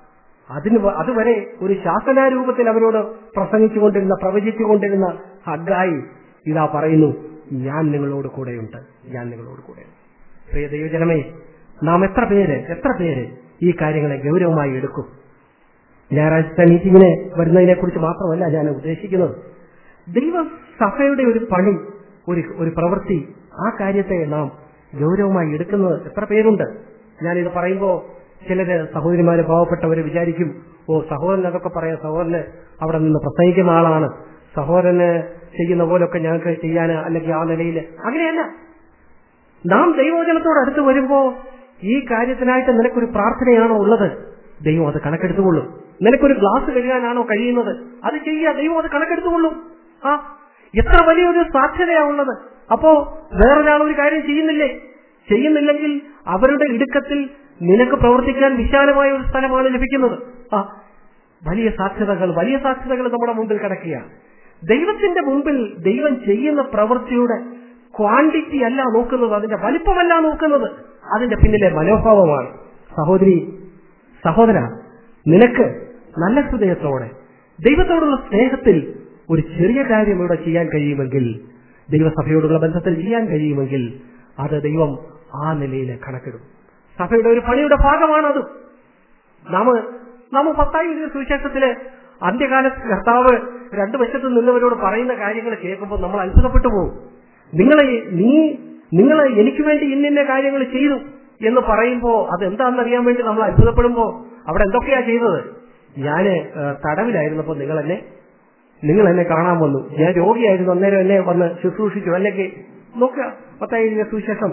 അതിന് വ- അതുവരെ ഒരു ശാസനാരൂപത്തിൽ അവരോട് പ്രസംഗിച്ചുകൊണ്ടിരുന്ന പ്രവചിച്ചുകൊണ്ടിരുന്ന ഹഗായി ഇതാ പറയുന്നു ഞാൻ നിങ്ങളോട് കൂടെയുണ്ട് ഞാൻ നിങ്ങളോട് കൂടെയുണ്ട് പ്രിയ ദൈവജനമേ നാം എത്ര പേര് എത്ര പേര് ഈ കാര്യങ്ങളെ ഗൗരവമായി എടുക്കും ഞായറാഴ്ചത്തെ മീറ്റിങ്ങിന് വരുന്നതിനെ കുറിച്ച് മാത്രമല്ല ഞാൻ ഉദ്ദേശിക്കുന്നത് ദൈവ സഭയുടെ ഒരു പണി ഒരു ഒരു പ്രവൃത്തി ആ കാര്യത്തെ നാം ഗൗരവമായി എടുക്കുന്നത് എത്ര പേരുണ്ട് ഞാനിത് പറയുമ്പോൾ ചിലര് സഹോദരിമാര് പാവപ്പെട്ടവര് വിചാരിക്കും ഓ സഹോദരൻ അതൊക്കെ പറയാം സഹോദരന് അവിടെ നിന്ന് പ്രസംഗിക്കുന്ന ആളാണ് സഹോദരന് ചെയ്യുന്ന പോലൊക്കെ ഞങ്ങൾക്ക് ചെയ്യാൻ അല്ലെങ്കിൽ ആ നിലയിൽ അങ്ങനെയല്ല നാം ദൈവവചനത്തോട് അടുത്ത് വരുമ്പോ ഈ കാര്യത്തിനായിട്ട് നിനക്കൊരു പ്രാർത്ഥനയാണോ ഉള്ളത് ദൈവം അത് കണക്കെടുത്തുകൊള്ളും നിനക്കൊരു ഗ്ലാസ് കഴുകാനാണോ കഴിയുന്നത് അത് ചെയ്യുക ദൈവം അത് കണക്കെടുത്തുകൊള്ളും ആ എത്ര വലിയൊരു സാധ്യതയാ ഉള്ളത് അപ്പോ വേറൊരാൾ ഒരു കാര്യം ചെയ്യുന്നില്ലേ ചെയ്യുന്നില്ലെങ്കിൽ അവരുടെ ഇടുക്കത്തിൽ നിനക്ക് പ്രവർത്തിക്കാൻ വിശാലമായ ഒരു സ്ഥലമാണ് ലഭിക്കുന്നത് ആ വലിയ സാധ്യതകൾ വലിയ സാധ്യതകൾ നമ്മുടെ മുമ്പിൽ കിടക്കുകയാണ് ദൈവത്തിന്റെ മുമ്പിൽ ദൈവം ചെയ്യുന്ന പ്രവൃത്തിയുടെ ക്വാണ്ടിറ്റി അല്ല നോക്കുന്നത് അതിന്റെ വലിപ്പമല്ല നോക്കുന്നത് അതിന്റെ പിന്നിലെ മനോഭാവമാണ് സഹോദരി സഹോദര നിനക്ക് നല്ല ഹൃദയത്തോടെ ദൈവത്തോടുള്ള സ്നേഹത്തിൽ ഒരു ചെറിയ കാര്യം ഇവിടെ ചെയ്യാൻ കഴിയുമെങ്കിൽ ദൈവസഭയോടുള്ള ബന്ധത്തിൽ ചെയ്യാൻ കഴിയുമെങ്കിൽ അത് ദൈവം ആ നിലയിൽ കണക്കിടും സഭയുടെ ഒരു പണിയുടെ ഭാഗമാണത് നാം നാം പത്തായി എഴുതിയ സുവിശേഷത്തില് അന്ത്യകാലത്ത് കർത്താവ് രണ്ടു വശത്ത് നിന്നവരോട് പറയുന്ന കാര്യങ്ങൾ കേൾക്കുമ്പോൾ നമ്മൾ അത്ഭുതപ്പെട്ടു പോകും നിങ്ങളെ നീ നിങ്ങൾ എനിക്ക് വേണ്ടി ഇന്നിന്ന കാര്യങ്ങൾ ചെയ്തു എന്ന് പറയുമ്പോൾ അതെന്താണെന്നറിയാൻ വേണ്ടി നമ്മൾ അത്ഭുതപ്പെടുമ്പോൾ അവിടെ എന്തൊക്കെയാ ചെയ്തത് ഞാന് ഏഹ്, തടവിലായിരുന്നപ്പോൾ നിങ്ങൾ എന്നെ നിങ്ങൾ എന്നെ കാണാൻ വന്നു ഞാൻ രോഗിയായിരുന്നു അന്നേരം എന്നെ വന്ന് ശുശ്രൂഷിച്ചു അല്ലെങ്കിൽ നോക്കുക പത്തായി എഴുതിയ സുവിശേഷം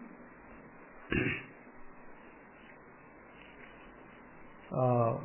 ആ,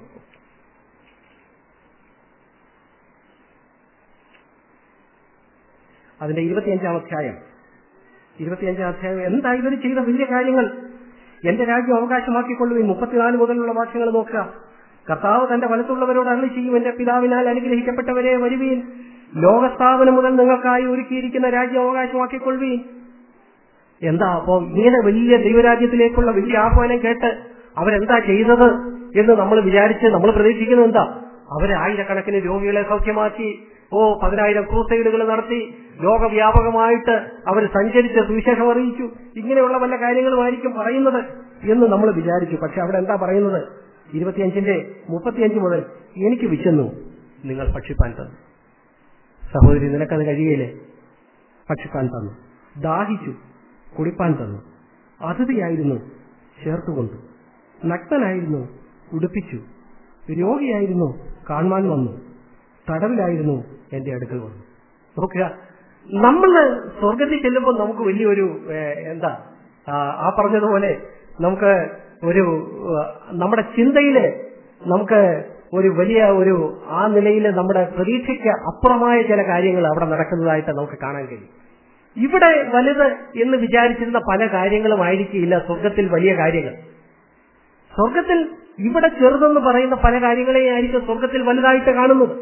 അതിന്റെ ഇരുപത്തിയഞ്ചാം അധ്യായം ഇരുപത്തിയഞ്ചാം അധ്യായം എന്താ ഇവർ ചെയ്ത വലിയ കാര്യങ്ങൾ എന്റെ രാജ്യം അവകാശമാക്കിക്കൊള്ളുകയും മുപ്പത്തിനാല് മുതലുള്ള വാക്യങ്ങൾ നോക്കുക കർത്താവ് തന്റെ വലത്തുള്ളവരോട് അരളി ചെയ്യും എന്റെ പിതാവിനാൽ അനുഗ്രഹിക്കപ്പെട്ടവരെ വരുവീൻ ലോകസ്ഥാപനം മുതൽ നിങ്ങൾക്കായി ഒരുക്കിയിരിക്കുന്ന രാജ്യം അവകാശമാക്കിക്കൊള്ളുവീൻ എന്താ അപ്പോ ഇങ്ങനെ വലിയ ദൈവരാജ്യത്തിലേക്കുള്ള വലിയ ആഹ്വാനം കേട്ട് അവരെന്താ ചെയ്തത് എന്ന് നമ്മൾ വിചാരിച്ച് നമ്മൾ പ്രതീക്ഷിക്കുന്നത് എന്താ അവര് ആയിരക്കണക്കിന് രോഗികളെ സൗഖ്യമാക്കി ഓ പതിനായിരം ക്രൂസൈഡുകൾ നടത്തി ലോകവ്യാപകമായിട്ട് അവർ സഞ്ചരിച്ച് സുവിശേഷം അറിയിച്ചു ഇങ്ങനെയുള്ള വല്ല കാര്യങ്ങളുമായിരിക്കും പറയുന്നത് എന്ന് നമ്മൾ വിചാരിച്ചു പക്ഷെ അവിടെ എന്താ പറയുന്നത് ഇരുപത്തിയഞ്ചിന്റെ മുപ്പത്തിയഞ്ച് മുതൽ എനിക്ക് വിശന്നു നിങ്ങൾ ഭക്ഷിപ്പാൻ തന്നു സഹോദരി നിനക്കത് കഴിയില്ലേ ഭക്ഷിപ്പാൻ തന്നു ദാഹിച്ചു കുടിപ്പാൻ തന്നു അതിഥിയായിരുന്നു ചേർത്തുകൊണ്ടു നഗ്നനായിരുന്നു ഉടുപ്പിച്ചു രോഗിയായിരുന്നു കാണുവാൻ വന്നു തടവിലായിരുന്നു എന്റെ അടുക്കൽ വന്നു നോക്കുക നമ്മൾ സ്വർഗത്തിൽ ചെല്ലുമ്പോൾ നമുക്ക് വലിയൊരു ഏഹ്, എന്താ ആ, ആ പറഞ്ഞതുപോലെ നമുക്ക് ഒരു ആ, നമ്മുടെ ചിന്തയില് നമുക്ക് ഒരു വലിയ ഒരു ആ നിലയിൽ നമ്മുടെ പ്രതീക്ഷയ്ക്ക് അപ്പുറമായ ചില കാര്യങ്ങൾ അവിടെ നടക്കുന്നതായിട്ട് നമുക്ക് കാണാൻ കഴിയും ഇവിടെ വലുത് എന്ന് വിചാരിച്ചിരുന്ന പല കാര്യങ്ങളുമായിരിക്കില്ല സ്വർഗത്തിൽ വലിയ കാര്യങ്ങൾ സ്വർഗത്തിൽ ഇവിടെ ചെറുതെന്ന് പറയുന്ന പല കാര്യങ്ങളെയായിരിക്കും സ്വർഗത്തിൽ വലുതായിട്ട് കാണുന്നത്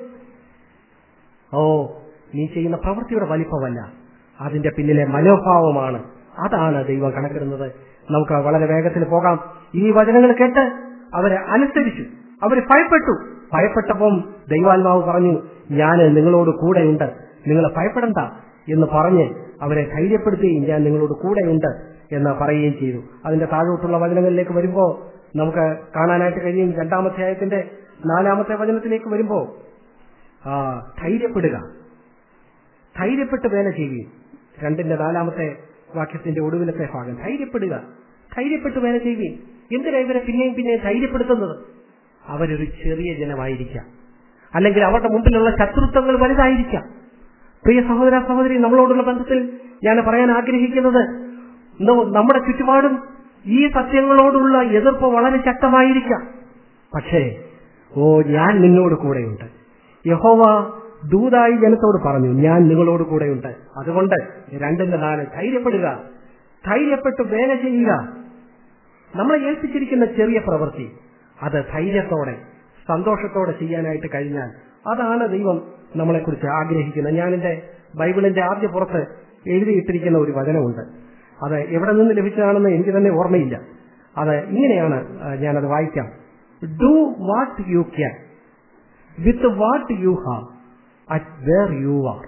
ഓ നീ ചെയ്യുന്ന പ്രവൃത്തിയുടെ വലിപ്പമല്ല അതിന്റെ പിന്നിലെ മനോഭാവമാണ് അതാണ് ദൈവം കണക്കിടുന്നത് നമുക്ക് വളരെ വേഗത്തിൽ പോകാം ഈ വചനങ്ങൾ കേട്ട് അവരെ അനുസരിച്ചു അവര് ഭയപ്പെട്ടു ഭയപ്പെട്ടപ്പം ദൈവാത്മാവ് പറഞ്ഞു ഞാൻ നിങ്ങളോട് കൂടെയുണ്ട് നിങ്ങൾ ഭയപ്പെടണ്ട എന്ന് പറഞ്ഞ് അവരെ ധൈര്യപ്പെടുത്തുകയും ഞാൻ നിങ്ങളോട് കൂടെയുണ്ട് എന്ന് പറയുകയും ചെയ്തു അതിന്റെ താഴോട്ടുള്ള വചനങ്ങളിലേക്ക് വരുമ്പോ നമുക്ക് കാണാനായിട്ട് കഴിയും രണ്ടാമത്തെ ആയത്തിന്റെ നാലാമത്തെ വചനത്തിലേക്ക് വരുമ്പോ ആ ധൈര്യപ്പെടുക ധൈര്യപ്പെട്ട് വേല ചെയ്യുകയും രണ്ടിന്റെ നാലാമത്തെ വാക്യത്തിന്റെ ഒടുവിലത്തെ ഭാഗം ധൈര്യപ്പെടുക ധൈര്യപ്പെട്ട് വേല ചെയ്യുകയും എന്തിനാ ഇവരെ പിന്നെയും പിന്നെയും ധൈര്യപ്പെടുത്തുന്നത് അവരൊരു ചെറിയ ജനമായിരിക്കാം അല്ലെങ്കിൽ അവരുടെ മുമ്പിലുള്ള ശത്രുത്വങ്ങൾ വലുതായിരിക്കാം പ്രിയ സഹോദര സഹോദരി നമ്മളോടുള്ള ബന്ധത്തിൽ ഞാൻ പറയാൻ ആഗ്രഹിക്കുന്നത് ന- നമ്മുടെ ചുറ്റുപാടും ഈ സത്യങ്ങളോടുള്ള എതിർപ്പ് വളരെ ശക്തമായിരിക്കാം പക്ഷേ ഓ ഞാൻ നിന്നോട് കൂടെയുണ്ട് യഹോവ ദൂതായി ജനത്തോട് പറഞ്ഞു ഞാൻ നിങ്ങളോട് കൂടെയുണ്ട് അതുകൊണ്ട് രണ്ടിന്റെ നാല് ധൈര്യപ്പെടുക ധൈര്യപ്പെട്ട് വേല ചെയ്യുക നമ്മളെ ഏൽപ്പിച്ചിരിക്കുന്ന ചെറിയ പ്രവൃത്തി അത് ധൈര്യത്തോടെ സന്തോഷത്തോടെ ചെയ്യാനായിട്ട് കഴിഞ്ഞാൽ അതാണ് ദൈവം നമ്മളെക്കുറിച്ച് ആഗ്രഹിക്കുന്നത് ഞാൻ എന്റെ ബൈബിളിന്റെ ആദ്യ പുറത്ത് എഴുതിയിട്ടിരിക്കുന്ന ഒരു വചനമുണ്ട് അത് എവിടെ നിന്ന് ലഭിച്ചതാണെന്ന് എനിക്ക് തന്നെ ഓർമ്മയില്ല അത് ഇങ്ങനെയാണ് ആ, ഞാനത് വായിക്കാം do what you can with what you have at where you are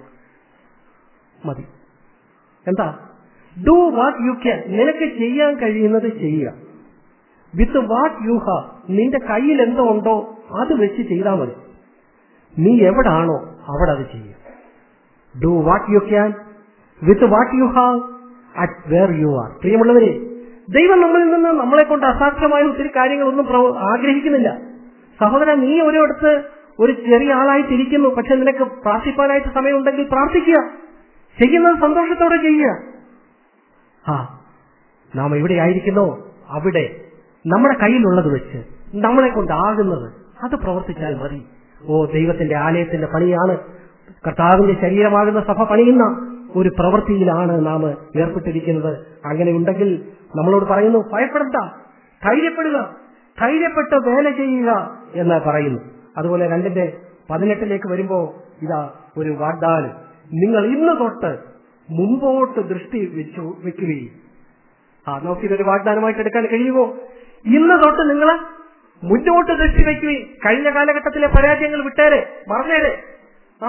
മതി എന്താ ഡു വാട്ട് യു ക്യാൻ നിനക്ക് ചെയ്യാൻ കഴിയുന്നത് ചെയ്യുക വിത്ത് വാട്ട് യു ഹാവ് നിന്റെ കയ്യിൽ എന്തോ ഉണ്ടോ അത് വെച്ച് ചെയ്താൽ മതി നീ എവിടാണോ അവിടെ അത് ചെയ്യുക do what you can with what you have at where you are പ്രിയമുള്ളവരെ ദൈവം നമ്മളിൽ നിന്ന് നമ്മളെ കൊണ്ട് അസാധ്യമായ ഒത്തിരി കാര്യങ്ങളൊന്നും പ്രവ- ആഗ്രഹിക്കുന്നില്ല സഹോദരൻ നീ ഒരിടത്ത് ഒരു ചെറിയ ആളായിട്ടിരിക്കുന്നു പക്ഷെ നിനക്ക് പ്രാർത്ഥിപ്പാനായിട്ട് സമയമുണ്ടെങ്കിൽ പ്രാർത്ഥിക്കുക ചെയ്യുന്നത് സന്തോഷത്തോടെ ചെയ്യുക ആ നാം എവിടെയായിരിക്കുന്നോ അവിടെ നമ്മുടെ കയ്യിലുള്ളത് വെച്ച് നമ്മളെ കൊണ്ടാകുന്നത് അത് പ്രവർത്തിച്ചാൽ മതി ഓ ദൈവത്തിന്റെ ആലയത്തിന്റെ പണിയാണ് കർത്താവിന്റെ ശരീരമാകുന്ന സഭ പണിയുന്ന ഒരു പ്രവൃത്തിയിലാണ് നാം ഏർപ്പെട്ടിരിക്കുന്നത് അങ്ങനെ ഉണ്ടെങ്കിൽ നമ്മളോട് പറയുന്നു ഭയപ്പെടണ്ട ധൈര്യപ്പെടുക ധൈര്യപ്പെട്ട് വേല ചെയ്യുക എന്ന് പറയുന്നു അതുപോലെ രണ്ടിന്റെ പതിനെട്ടിലേക്ക് വരുമ്പോ ഇതാ ഒരു വാഗ്ദാനം നിങ്ങൾ ഇന്ന് തൊട്ട് മുമ്പോട്ട് ദൃഷ്ടി വെച്ചു വെക്കുകയും ആ നോക്കി ഇതൊരു വാഗ്ദാനമായിട്ട് എടുക്കാൻ കഴിയുമോ ഇന്ന് തൊട്ട് നിങ്ങൾ മുന്നോട്ട് ദൃഷ്ടി വയ്ക്കുകയും കഴിഞ്ഞ കാലഘട്ടത്തിലെ പരാജയങ്ങൾ വിട്ടേരെ മറന്നേരെ ആ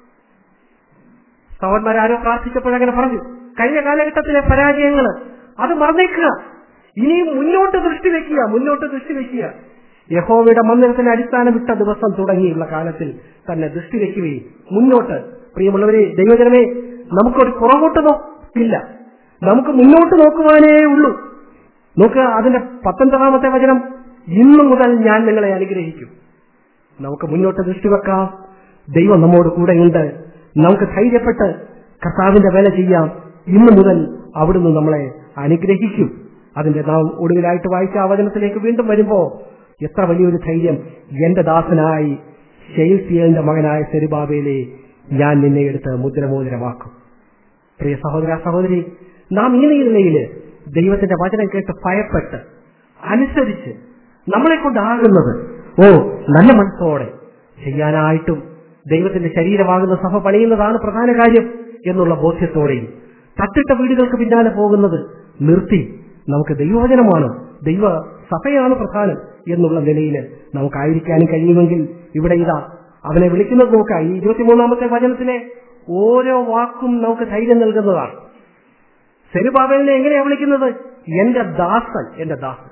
സഹോദരന്മാരാരോ പ്രാർത്ഥിച്ചപ്പോഴങ്ങനെ പറഞ്ഞു കഴിഞ്ഞ കാലഘട്ടത്തിലെ പരാജയങ്ങൾ അത് മറന്നേക്കുക ഇനിയും മുന്നോട്ട് ദൃഷ്ടി വെക്കുക മുന്നോട്ട് ദൃഷ്ടി വെക്കുക യഹോവയുടെ മന്ദിരത്തിന് അടിസ്ഥാനമിട്ട ദിവസം തുടങ്ങിയുള്ള കാലത്തിൽ തന്നെ ദൃഷ്ടി വെക്കുകയും മുന്നോട്ട് പ്രിയമുള്ളവരെ ദൈവജനമേ നമുക്കൊരു പുറകോട്ട് നോക്കില്ല നമുക്ക് മുന്നോട്ട് നോക്കുവാനേ ഉള്ളൂ നോക്കുക അതിന്റെ പത്തൊൻപതാമത്തെ വചനം ഇന്നു മുതൽ ഞാൻ നിങ്ങളെ അനുഗ്രഹിക്കും നമുക്ക് മുന്നോട്ട് ദൃഷ്ടി വെക്കാം ദൈവം നമ്മോട് കൂടെയുണ്ട് നമുക്ക് ധൈര്യപ്പെട്ട് കർത്താവിന്റെ വേല ചെയ്യാം ഇന്നു മുതൽ അവിടുന്ന് നമ്മളെ അനുഗ്രഹിക്കും അതിന്റെ നാം ഒടുവിലായിട്ട് വായിച്ച ആ വചനത്തിലേക്ക് വീണ്ടും വരുമ്പോ എത്ര വലിയൊരു ധൈര്യം എന്റെ ദാസനായി ഷെയ്സിയലിന്റെ മകനായ സെരുബാബേലെ ഞാൻ നിന്നെ എടുത്ത് മുദ്രമോതിരമാക്കും പ്രിയ സഹോദര സഹോദരി നാം ഈ നിലയില് ദൈവത്തിന്റെ വചനം കേട്ട് ഭയപ്പെട്ട് അനുസരിച്ച് നമ്മളെ കൊണ്ടാകുന്നത് ഓ നല്ല മനസ്സോടെ ചെയ്യാനായിട്ടും ദൈവത്തിന്റെ ശരീരമാകുന്ന സഭ പണിയുന്നതാണ് പ്രധാന കാര്യം എന്നുള്ള ബോധ്യത്തോടെയും തട്ടിട്ട വീടുകൾക്ക് പിന്നാലെ പോകുന്നത് നിർത്തി നമുക്ക് ദൈവവചനമാണ് ദൈവ സഭയാണ് പ്രധാനം എന്നുള്ള നിലയിൽ നമുക്കായിരിക്കാനും കഴിയുമെങ്കിൽ ഇവിടെ ഇതാ അവനെ വിളിക്കുന്നത് നോക്കാം ഈ ഇരുപത്തിമൂന്നാമത്തെ വചനത്തിലെ ഓരോ വാക്കും നമുക്ക് ധൈര്യം നൽകുന്നതാണ് സെരുബാബലിനെ എങ്ങനെയാ വിളിക്കുന്നത് എന്റെ ദാസൻ എന്റെ ദാസൻ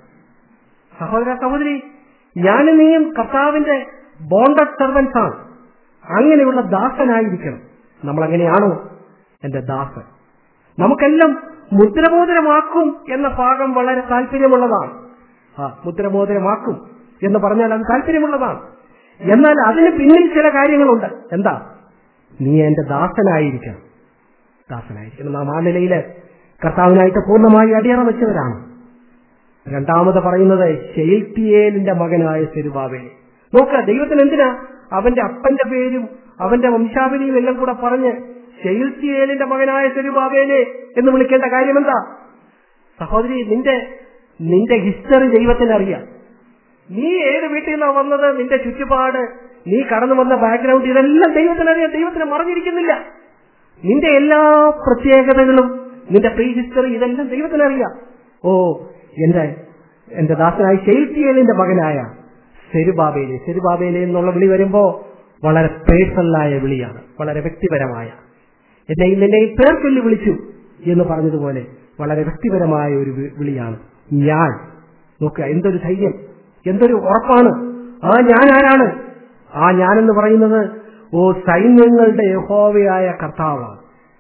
സഹോദര സഹോദരി ഞാനും നീയും കർത്താവിന്റെ ബോണ്ടഡ് സെർവൻസ് ആണ് അങ്ങനെയുള്ള ദാസനായിരിക്കണം നമ്മൾ അങ്ങനെയാണോ എന്റെ ദാസൻ നമുക്കെല്ലാം മുദ്രമോദരമാക്കും എന്ന ഭാഗം വളരെ താല്പര്യമുള്ളതാണ് ആ മുദ്രമോദരമാക്കും എന്ന് പറഞ്ഞാൽ അത് താല്പര്യമുള്ളതാണ് എന്നാൽ അതിന് പിന്നിൽ ചില കാര്യങ്ങളുണ്ട് എന്താ നീ എന്റെ ദാസനായിരിക്കണം ദാസനായിരിക്കണം നാം ആ നിലയില് കർത്താവിനായിട്ട് പൂർണ്ണമായി അടിയറ വെച്ചവരാണ് രണ്ടാമത് പറയുന്നത് ഷെയ്ൽത്തിയേലിന്റെ മകനായ സെരുബാബേ നോക്ക ദൈവത്തിന് എന്തിനാ അവന്റെ അപ്പന്റെ പേരും അവന്റെ വംശാവലിയും എല്ലാം കൂടെ പറഞ്ഞ് ഷെയ്ൽത്തിയേലിന്റെ മകനായ സെരുബാബേനെ എന്ന് വിളിക്കേണ്ട കാര്യം എന്താ സഹോദരി നിന്റെ നിന്റെ ഹിസ്റ്ററി ദൈവത്തിന് അറിയാം നീ ഏത് വീട്ടിൽ നിന്നാ വന്നത് നിന്റെ ചുറ്റുപാട് നീ കടന്നു വന്ന ബാക്ക്ഗ്രൗണ്ട് ഇതെല്ലാം ദൈവത്തിനറിയാം ദൈവത്തിന് മറഞ്ഞിരിക്കുന്നില്ല നിന്റെ എല്ലാ പ്രത്യേകതകളും നിന്റെ പ്രീ ഹിസ്റ്ററി ഇതെല്ലാം ദൈവത്തിനറിയാം ഓ എന്റെ എന്റെ ദാസനായ ഷെയ്ൽത്തിയേലിന്റെ മകനായ സെരുബാബേലെ സെരുബാബേലെ എന്നുള്ള വിളി വരുമ്പോ വളരെ പേഴ്സണലായ വിളിയാണ് വളരെ വ്യക്തിപരമായ എന്നെയും നിന്നെയും പേർ ചൊല്ലി വിളിച്ചു എന്ന് പറഞ്ഞതുപോലെ വളരെ വ്യക്തിപരമായ ഒരു വി- വിളിയാണ് ഞാൻ നോക്കുക എന്തൊരു ധൈര്യം എന്തൊരു ഉറപ്പാണ് ആ ഞാൻ ആരാണ് ആ ഞാനെന്ന് പറയുന്നത് ഓ സൈന്യങ്ങളുടെ യഹോവയായ കർത്താവാണ്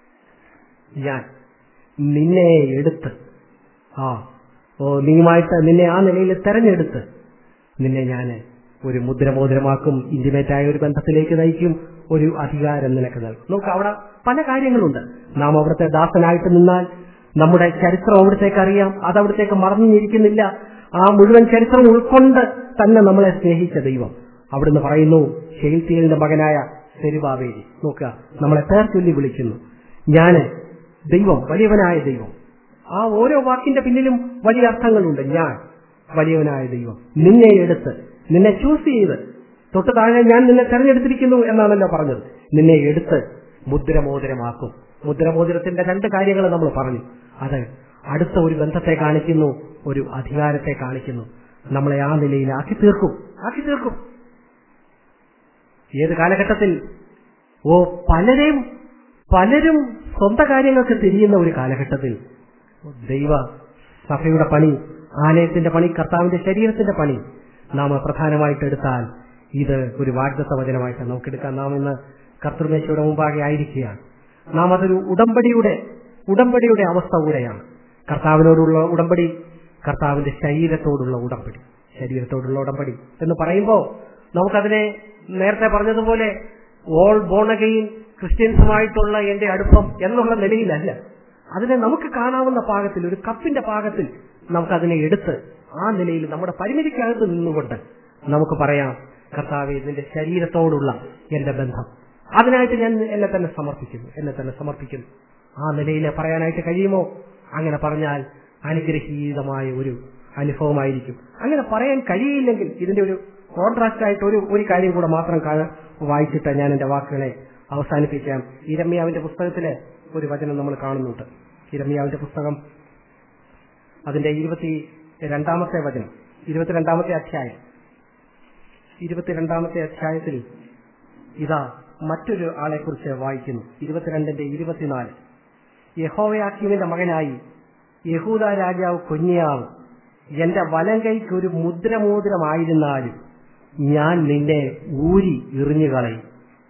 ഞാൻ നിന്നെ എടുത്ത് ആ ഓ നീയുമായിട്ട് നിന്നെ ആ നിലയിൽ തെരഞ്ഞെടുത്ത് നിന്നെ ഞാൻ ഒരു മുദ്രമോതിരമാക്കും ഇന്റിമേറ്റായ ഒരു ബന്ധത്തിലേക്ക് നയിക്കും ഒരു അധികാരം നിനക്ക് നൽകും നമുക്ക് അവിടെ പല കാര്യങ്ങളുണ്ട് നാം അവിടുത്തെ ദാസനായിട്ട് നിന്നാൽ നമ്മുടെ ചരിത്രം അവിടത്തേക്ക് അറിയാം അത് അവിടത്തേക്ക് മറഞ്ഞിരിക്കുന്നില്ല ആ മുഴുവൻ ചരിത്രം ഉൾക്കൊണ്ട് തന്നെ നമ്മളെ സ്നേഹിച്ച ദൈവം അവിടുന്ന് പറയുന്നു ഷെയ്ൽത്തിയലിന്റെ മകനായ സെരുബാബേരി നോക്കുക നമ്മളെ പേർ ചൊല്ലി വിളിക്കുന്നു ഞാന് ദൈവം വലിയവനായ ദൈവം ആ ഓരോ വാക്കിന്റെ പിന്നിലും വലിയ അർത്ഥങ്ങളുണ്ട് ഞാൻ വലിയവനായ ദൈവം നിന്നെ എടുത്ത് നിന്നെ ചൂസ് ചെയ്ത് തൊട്ട് താഴെ ഞാൻ നിന്നെ തെരഞ്ഞെടുത്തിരിക്കുന്നു എന്നാണല്ലോ പറഞ്ഞത് നിന്നെ എടുത്ത് മുദ്രമോതിരമാക്കും മുദ്രമോതിരത്തിന്റെ രണ്ട് കാര്യങ്ങൾ നമ്മൾ പറഞ്ഞു അത് അടുത്ത ഒരു ബന്ധത്തെ കാണിക്കുന്നു ഒരു അധികാരത്തെ കാണിക്കുന്നു നമ്മളെ ആ നിലയിൽ ആക്കി തീർക്കും ആക്കി തീർക്കും ഏത് കാലഘട്ടത്തിൽ ഓ പലരെയും പലരും സ്വന്തം കാര്യങ്ങൾക്ക് തിരിയുന്ന ഒരു കാലഘട്ടത്തിൽ ദൈവ സഭയുടെ പണി ആലയത്തിന്റെ പണി കർത്താവിന്റെ ശരീരത്തിന്റെ പണി നാം പ്രധാനമായിട്ട് എടുത്താൽ ഇത് ഒരു വാഗ്ദത്ത വചനമായിട്ട് നമുക്കെടുക്കാം നാം ഇന്ന് കർത്തൃമേശയുടെ മുമ്പാകെ ആയിരിക്കുകയാണ് നാം അതൊരു ഉടമ്പടിയുടെ ഉടമ്പടിയുടെ അവസ്ഥ കൂടെയാണ് കർത്താവിനോടുള്ള ഉടമ്പടി കർത്താവിന്റെ ശരീരത്തോടുള്ള ഉടമ്പടി ശരീരത്തോടുള്ള ഉടമ്പടി എന്ന് പറയുമ്പോൾ നമുക്കതിനെ നേരത്തെ പറഞ്ഞതുപോലെ ഓൾ ബോൺ അഗെയിൻ ക്രിസ്ത്യൻസുമായിട്ടുള്ള എന്റെ അടുപ്പം എന്നുള്ള നിലയിലല്ല അതിനെ നമുക്ക് കാണാവുന്ന പാകത്തിൽ ഒരു കപ്പിന്റെ പാകത്തിൽ നമുക്ക് അതിനെ എടുത്ത് ആ നിലയിൽ നമ്മുടെ പരിമിതിക്കകത്ത് നിന്നുകൊണ്ട് നമുക്ക് പറയാം കർത്താവെ നിന്റെ ശരീരത്തോടുള്ള എന്റെ ബന്ധം അതിനായിട്ട് ഞാൻ എന്നെ തന്നെ സമർപ്പിക്കുന്നു എന്നെ തന്നെ സമർപ്പിക്കുന്നു ആ നിലയിൽ പറയാനായിട്ട് കഴിയുമോ അങ്ങനെ പറഞ്ഞാൽ അനുഗ്രഹീതമായ ഒരു അനുഭവമായിരിക്കും അങ്ങനെ പറയാൻ കഴിയില്ലെങ്കിൽ ഇതിന്റെ ഒരു കോൺട്രാസ്റ്റ് ആയിട്ട് ഒരു ഒരു കാര്യം കൂടെ മാത്രം കാണാൻ വായിച്ചിട്ട് ഞാൻ എന്റെ വാക്കുകളെ അവസാനിപ്പിക്കാം ഇരമ്യാവിന്റെ പുസ്തകത്തില് ഒരു വചനം നമ്മൾ കാണുന്നുണ്ട് ഇരമ്യാവിന്റെ പുസ്തകം അതിന്റെ ഇരുപത്തി രണ്ടാമത്തെ വചനം ഇരുപത്തിരണ്ടാമത്തെ അധ്യായം ഇരുപത്തിരണ്ടാമത്തെ അധ്യായത്തിൽ ഇതാ മറ്റൊരു ആളെ കുറിച്ച് വായിക്കുന്നു ഇരുപത്തിരണ്ടിന്റെ ഇരുപത്തിനാല് യഹോവയാക്കീമിന്റെ മകനായി യഹൂദ രാജാവ് കൊഞ്ഞിയാവ് എന്റെ വലം കൈക്ക് ഒരു മുദ്രമോതിരമായിരുന്നാലും ഞാൻ നിന്നെ ഊരി എറിഞ്ഞു കളയും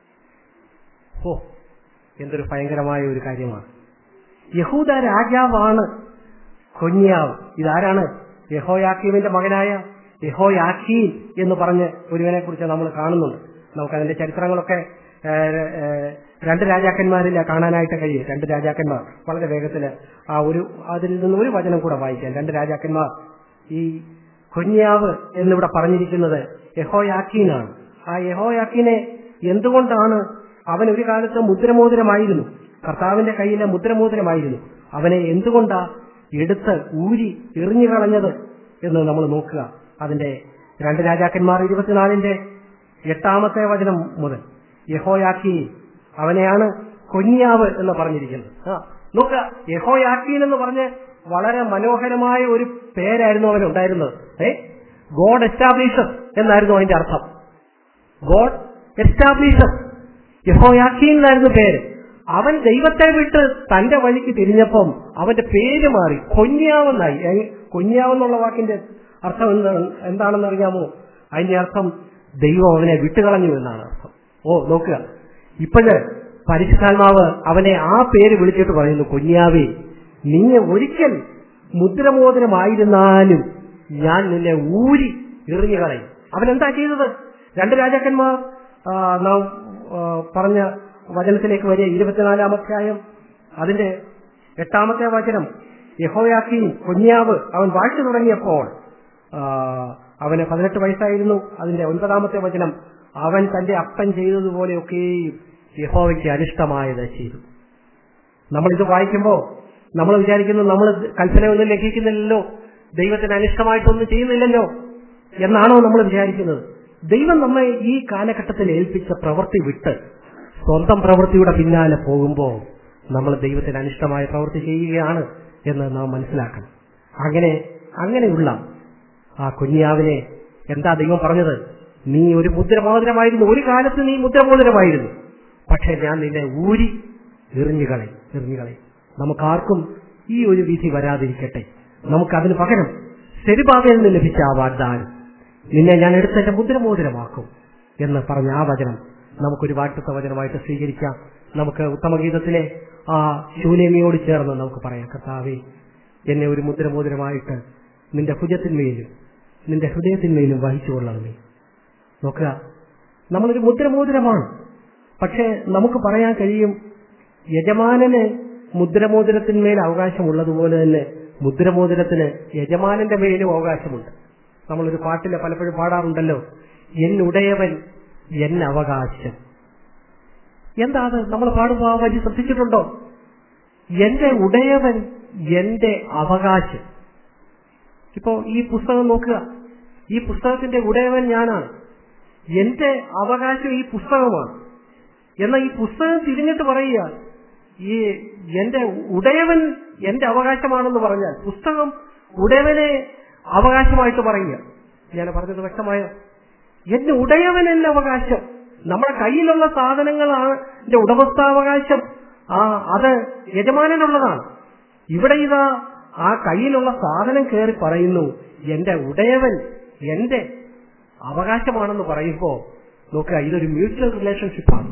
ഓ എന്തൊരു ഭയങ്കരമായ ഒരു കാര്യമാണ് യഹൂദ രാജാവാണ് കൊഞ്ഞിയാവ് ഇതാരാണ് യഹോയാക്കീമിന്റെ മകനായ യഹോയാക്കീം എന്ന് പറഞ്ഞ് ഒരുവനെ കുറിച്ച് നമ്മൾ കാണുന്നുണ്ട് നമുക്ക് അതിന്റെ ചരിത്രങ്ങളൊക്കെ ഏഹ്, ഏഹ്, രണ്ട് രാജാക്കന്മാരിൽ കാണാനായിട്ട് കഴിയും രണ്ട് രാജാക്കന്മാർ വളരെ വേഗത്തിൽ ആ ഒരു അതിൽ നിന്ന് ഒരു വചനം കൂടെ വായിക്കാം രണ്ട് രാജാക്കന്മാർ ഈ കൊഞ്ഞാവ് എന്നിവിടെ പറഞ്ഞിരിക്കുന്നത് യഹോയാക്കീനാണ് ആ യഹോയാക്കീനെ എന്തുകൊണ്ടാണ് അവൻ ഒരു കാലത്ത് മുദ്രമോതിരമായിരുന്നു കർത്താവിന്റെ കയ്യിലെ മുദ്രമോതിരമായിരുന്നു അവനെ എന്തുകൊണ്ടാ എടുത്ത് ഊരി എറിഞ്ഞു കളഞ്ഞത് എന്ന് നമ്മൾ നോക്കുക അതിന്റെ രണ്ട് രാജാക്കന്മാർ ഇരുപത്തിനാലിന്റെ എട്ടാമത്തെ വചനം മുതൽ യഹോയാക്കി അവനെയാണ് കൊഞ്ഞിയാവ് എന്ന് പറഞ്ഞിരിക്കുന്നത് ആ നോക്കുക യഹോയാക്കീൻ എന്ന് പറഞ്ഞ് വളരെ മനോഹരമായ ഒരു പേരായിരുന്നു അവൻ ഉണ്ടായിരുന്നത് ഏ ഗോഡ് എസ്റ്റാബ്ലിഷർ എന്നായിരുന്നു അതിന്റെ അർത്ഥം ഗോഡ് എസ്റ്റാബ്ലിഷർ യഹോയാക്കീൻ എന്നായിരുന്നു പേര് അവൻ ദൈവത്തെ വിട്ട് തന്റെ വഴിക്ക് തിരിഞ്ഞപ്പം അവന്റെ പേര് മാറി കൊഞ്ഞാവെന്നായി ഏ, കൊഞ്ഞാവെന്നുള്ള വാക്കിന്റെ അർത്ഥം എന്താണ് എന്താണെന്ന് അറിയാമോ അതിന്റെ അർത്ഥം ദൈവം അവനെ വിട്ടുകളഞ്ഞു എന്നാണ് അർത്ഥം ഓ നോക്കുക ഇപ്പോഴ് പരിശുദ്ധാത്മാവ് അവനെ ആ പേര് വിളിച്ചിട്ട് പറയുന്നു കുഞ്ഞാവേ നീ ഒരിക്കൽ മുദ്രമോദനമായിരുന്നാലും ഞാൻ നിന്നെ ഊരി എറിഞ്ഞു കളയും അവൻ എന്താ ചെയ്തത് രണ്ട് രാജാക്കന്മാർ ആ, നാം ആ, പറഞ്ഞ വചനത്തിലേക്ക് വരിക ഇരുപത്തിനാലാം അധ്യായം അതിന്റെ എട്ടാമത്തെ വചനം യഹോയാക്കി കുഞ്ഞാവ് അവൻ വാഴ്ച തുടങ്ങിയപ്പോൾ ആ, അവന് പതിനെട്ട് വയസ്സായിരുന്നു അതിന്റെ ഒൻപതാമത്തെ വചനം അവൻ തന്റെ അപ്പൻ ചെയ്തതുപോലെയൊക്കെ യഹോവയ്ക്ക് അനിഷ്ടമായത് ചെയ്തു നമ്മളിത് വായിക്കുമ്പോൾ നമ്മൾ വിചാരിക്കുന്നു നമ്മൾ കൽപ്പനയൊന്നും ലംഘിക്കുന്നില്ലല്ലോ ദൈവത്തിന് അനിഷ്ടമായിട്ടൊന്നും ചെയ്യുന്നില്ലല്ലോ എന്നാണോ നമ്മൾ വിചാരിക്കുന്നത് ദൈവം നമ്മെ ഈ കാലഘട്ടത്തിൽ ഏൽപ്പിച്ച പ്രവൃത്തി വിട്ട് സ്വന്തം പ്രവൃത്തിയുടെ പിന്നാലെ പോകുമ്പോൾ നമ്മൾ ദൈവത്തിന് അനിഷ്ടമായ പ്രവൃത്തി ചെയ്യുകയാണ് എന്ന് നാം മനസ്സിലാക്കണം അങ്ങനെ അങ്ങനെയുള്ള ആ കുഞ്ഞാവിനെ എന്താ ദൈവം പറഞ്ഞത് നീ ഒരു മുദ്രമോദരമായിരുന്നു ഒരു കാലത്ത് നീ മുദ്രമോദരമായിരുന്നു പക്ഷെ ഞാൻ നിന്നെ ഊരി എറിഞ്ഞുകളെ എറിഞ്ഞുകളെ നമുക്കാർക്കും ഈ ഒരു വിധി വരാതിരിക്കട്ടെ നമുക്കതിന് പകരം സെരുബാബയിൽ നിന്ന് ലഭിച്ച ആ വാഗ്ദാനം നിന്നെ ഞാൻ എടുത്തെന്റെ മുദ്രമോദരമാക്കും എന്ന് പറഞ്ഞ ആ വചനം നമുക്കൊരു വാഴ്ത്തത്ത വചനമായിട്ട് സ്വീകരിക്കാം നമുക്ക് ഉത്തമഗീതത്തിലെ ആ ശൂന്യമിയോട് ചേർന്ന് നമുക്ക് പറയാം കർത്താവേ എന്നെ ഒരു മുദ്രമോദരമായിട്ട് നിന്റെ ഭുജത്തിന്മേലും നിന്റെ ഹൃദയത്തിന്മേലും വഹിച്ചുകൊള്ളണമേ നോക്കുക നമ്മളൊരു മുദ്രമോതിരമാണ് പക്ഷെ നമുക്ക് പറയാൻ കഴിയും യജമാനന് മുദ്രമോതിരത്തിന്മേൽ അവകാശമുള്ളതുപോലെ തന്നെ മുദ്രമോതിരത്തിന് യജമാനന്റെ മേലും അവകാശമുണ്ട് നമ്മളൊരു പാട്ടില് പലപ്പോഴും പാടാറുണ്ടല്ലോ എന്നുടയവൻ എൻ അവകാശം എന്താ അത് നമ്മൾ പാടുമ്പോൾ ആ വരി ശ്രദ്ധിച്ചിട്ടുണ്ടോ എന്റെ ഉടയവൻ എന്റെ അവകാശം ഇപ്പോ ഈ പുസ്തകം നോക്കുക ഈ പുസ്തകത്തിന്റെ ഉടയവൻ ഞാനാണ് എന്റെ അവകാശം ഈ പുസ്തകമാണ് എന്നാൽ ഈ പുസ്തകം തിരിഞ്ഞിട്ട് പറയുക ഈ എന്റെ ഉടയവൻ എന്റെ അവകാശമാണെന്ന് പറഞ്ഞാൽ പുസ്തകം ഉടയവനെ അവകാശമായിട്ട് പറയുക ഞാൻ പറഞ്ഞത് വ്യക്തമായോ എന്റെ ഉടയവൻ എന്റെ അവകാശം നമ്മുടെ കയ്യിലുള്ള സാധനങ്ങളാണ് എന്റെ ഉടമസ്ഥാവകാശം ആ അത് യജമാനനുള്ളതാണ് ഇവിടെ ഇതാ ആ കയ്യിലുള്ള സാധനം കയറി പറയുന്നു എന്റെ ഉടയവൻ എന്റെ അവകാശമാണെന്ന് പറയുമ്പോ നോക്കുക ഇതൊരു മ്യൂച്വൽ റിലേഷൻഷിപ്പാണ്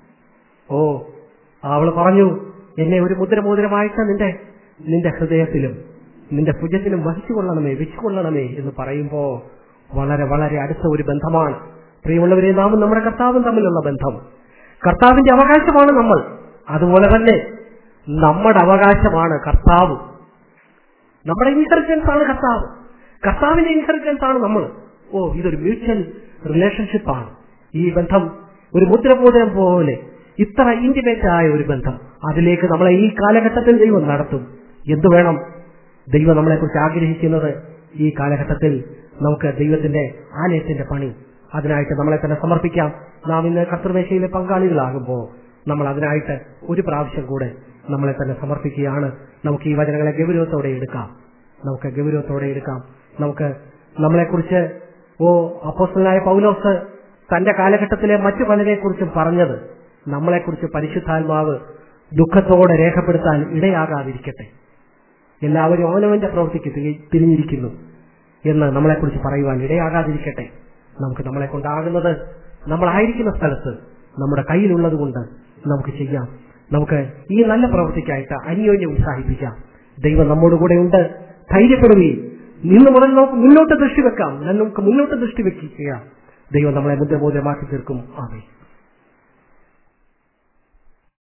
ഓ അവള് പറഞ്ഞു എന്നെ ഒരു മുദ്രമോതിരമായിട്ട് നിന്റെ നിന്റെ ഹൃദയത്തിലും നിന്റെ ഭുജത്തിലും വഹിച്ചുകൊള്ളണമേ വെച്ചുകൊള്ളണമേ എന്ന് പറയുമ്പോ വളരെ വളരെ അടുത്ത ഒരു ബന്ധമാണ് പ്രിയമുള്ളവരെ നാമും നമ്മുടെ കർത്താവും തമ്മിലുള്ള ബന്ധം കർത്താവിന്റെ അവകാശമാണ് നമ്മൾ അതുപോലെ തന്നെ നമ്മുടെ അവകാശമാണ് കർത്താവ് നമ്മുടെ ഇൻഹെറിറ്റൻസ് ആണ് കർത്താവ് കർത്താവിന്റെ ഇൻഹെറിറ്റൻസ് ആണ് നമ്മൾ ഓ ഇതൊരു മ്യൂച്വൽ റിലേഷൻഷിപ്പ് ആണ് ഈ ബന്ധം ഒരു മുദ്രബോധനം പോലെ ഇത്ര ഇന്റിമേറ്റ് ആയ ഒരു ബന്ധം അതിലേക്ക് നമ്മളെ ഈ കാലഘട്ടത്തിൽ ദൈവം നടത്തും എന്തു വേണം ദൈവം നമ്മളെ കുറിച്ച് ആഗ്രഹിക്കുന്നത് ഈ കാലഘട്ടത്തിൽ നമുക്ക് ദൈവത്തിന്റെ ആലയത്തിന്റെ പണി അതിനായിട്ട് നമ്മളെ തന്നെ സമർപ്പിക്കാം നാം ഇന്ന് കർത്തൃമേശയിലെ പങ്കാളികളാകുമ്പോൾ നമ്മൾ അതിനായിട്ട് ഒരു പ്രാവശ്യം കൂടെ നമ്മളെ തന്നെ സമർപ്പിക്കുകയാണ് നമുക്ക് ഈ വചനങ്ങളെ ഗൗരവത്തോടെ എടുക്കാം നമുക്ക് ഗൗരവത്തോടെ എടുക്കാം നമുക്ക് നമ്മളെക്കുറിച്ച് ഓ അപ്പോസ്റ്റലായ പൗലോസ് തന്റെ കാലഘട്ടത്തിലെ മറ്റു പലരെക്കുറിച്ചും പറഞ്ഞത് നമ്മളെക്കുറിച്ച് പരിശുദ്ധാത്മാവ് ദുഃഖത്തോടെ രേഖപ്പെടുത്താൻ ഇടയാകാതിരിക്കട്ടെ എല്ലാവരും അവനവന്റെ പ്രവൃത്തിക്ക് തിരി- തിരിഞ്ഞിരിക്കുന്നു എന്ന് നമ്മളെക്കുറിച്ച് പറയുവാൻ ഇടയാകാതിരിക്കട്ടെ നമുക്ക് നമ്മളെ കൊണ്ടാകുന്നത് നമ്മളായിരിക്കുന്ന സ്ഥലത്ത് നമ്മുടെ കയ്യിലുള്ളത് കൊണ്ട് നമുക്ക് ചെയ്യാം നമുക്ക് ഈ നല്ല പ്രവൃത്തിക്കായിട്ട് അന്യോന്യം ഉത്സാഹിപ്പിക്കാം ദൈവം നമ്മോട് കൂടെ ഉണ്ട് ധൈര്യപ്പെടുകയും നിന്ന് മുതൽ നമുക്ക് മുന്നോട്ട് ദൃഷ്ടി വെക്കാം നമുക്ക് മുന്നോട്ട് ദൃഷ്ടി വെക്കുക ദൈവം നമ്മളെ മുദ്രബോധമാക്കി തീർക്കും ആമേ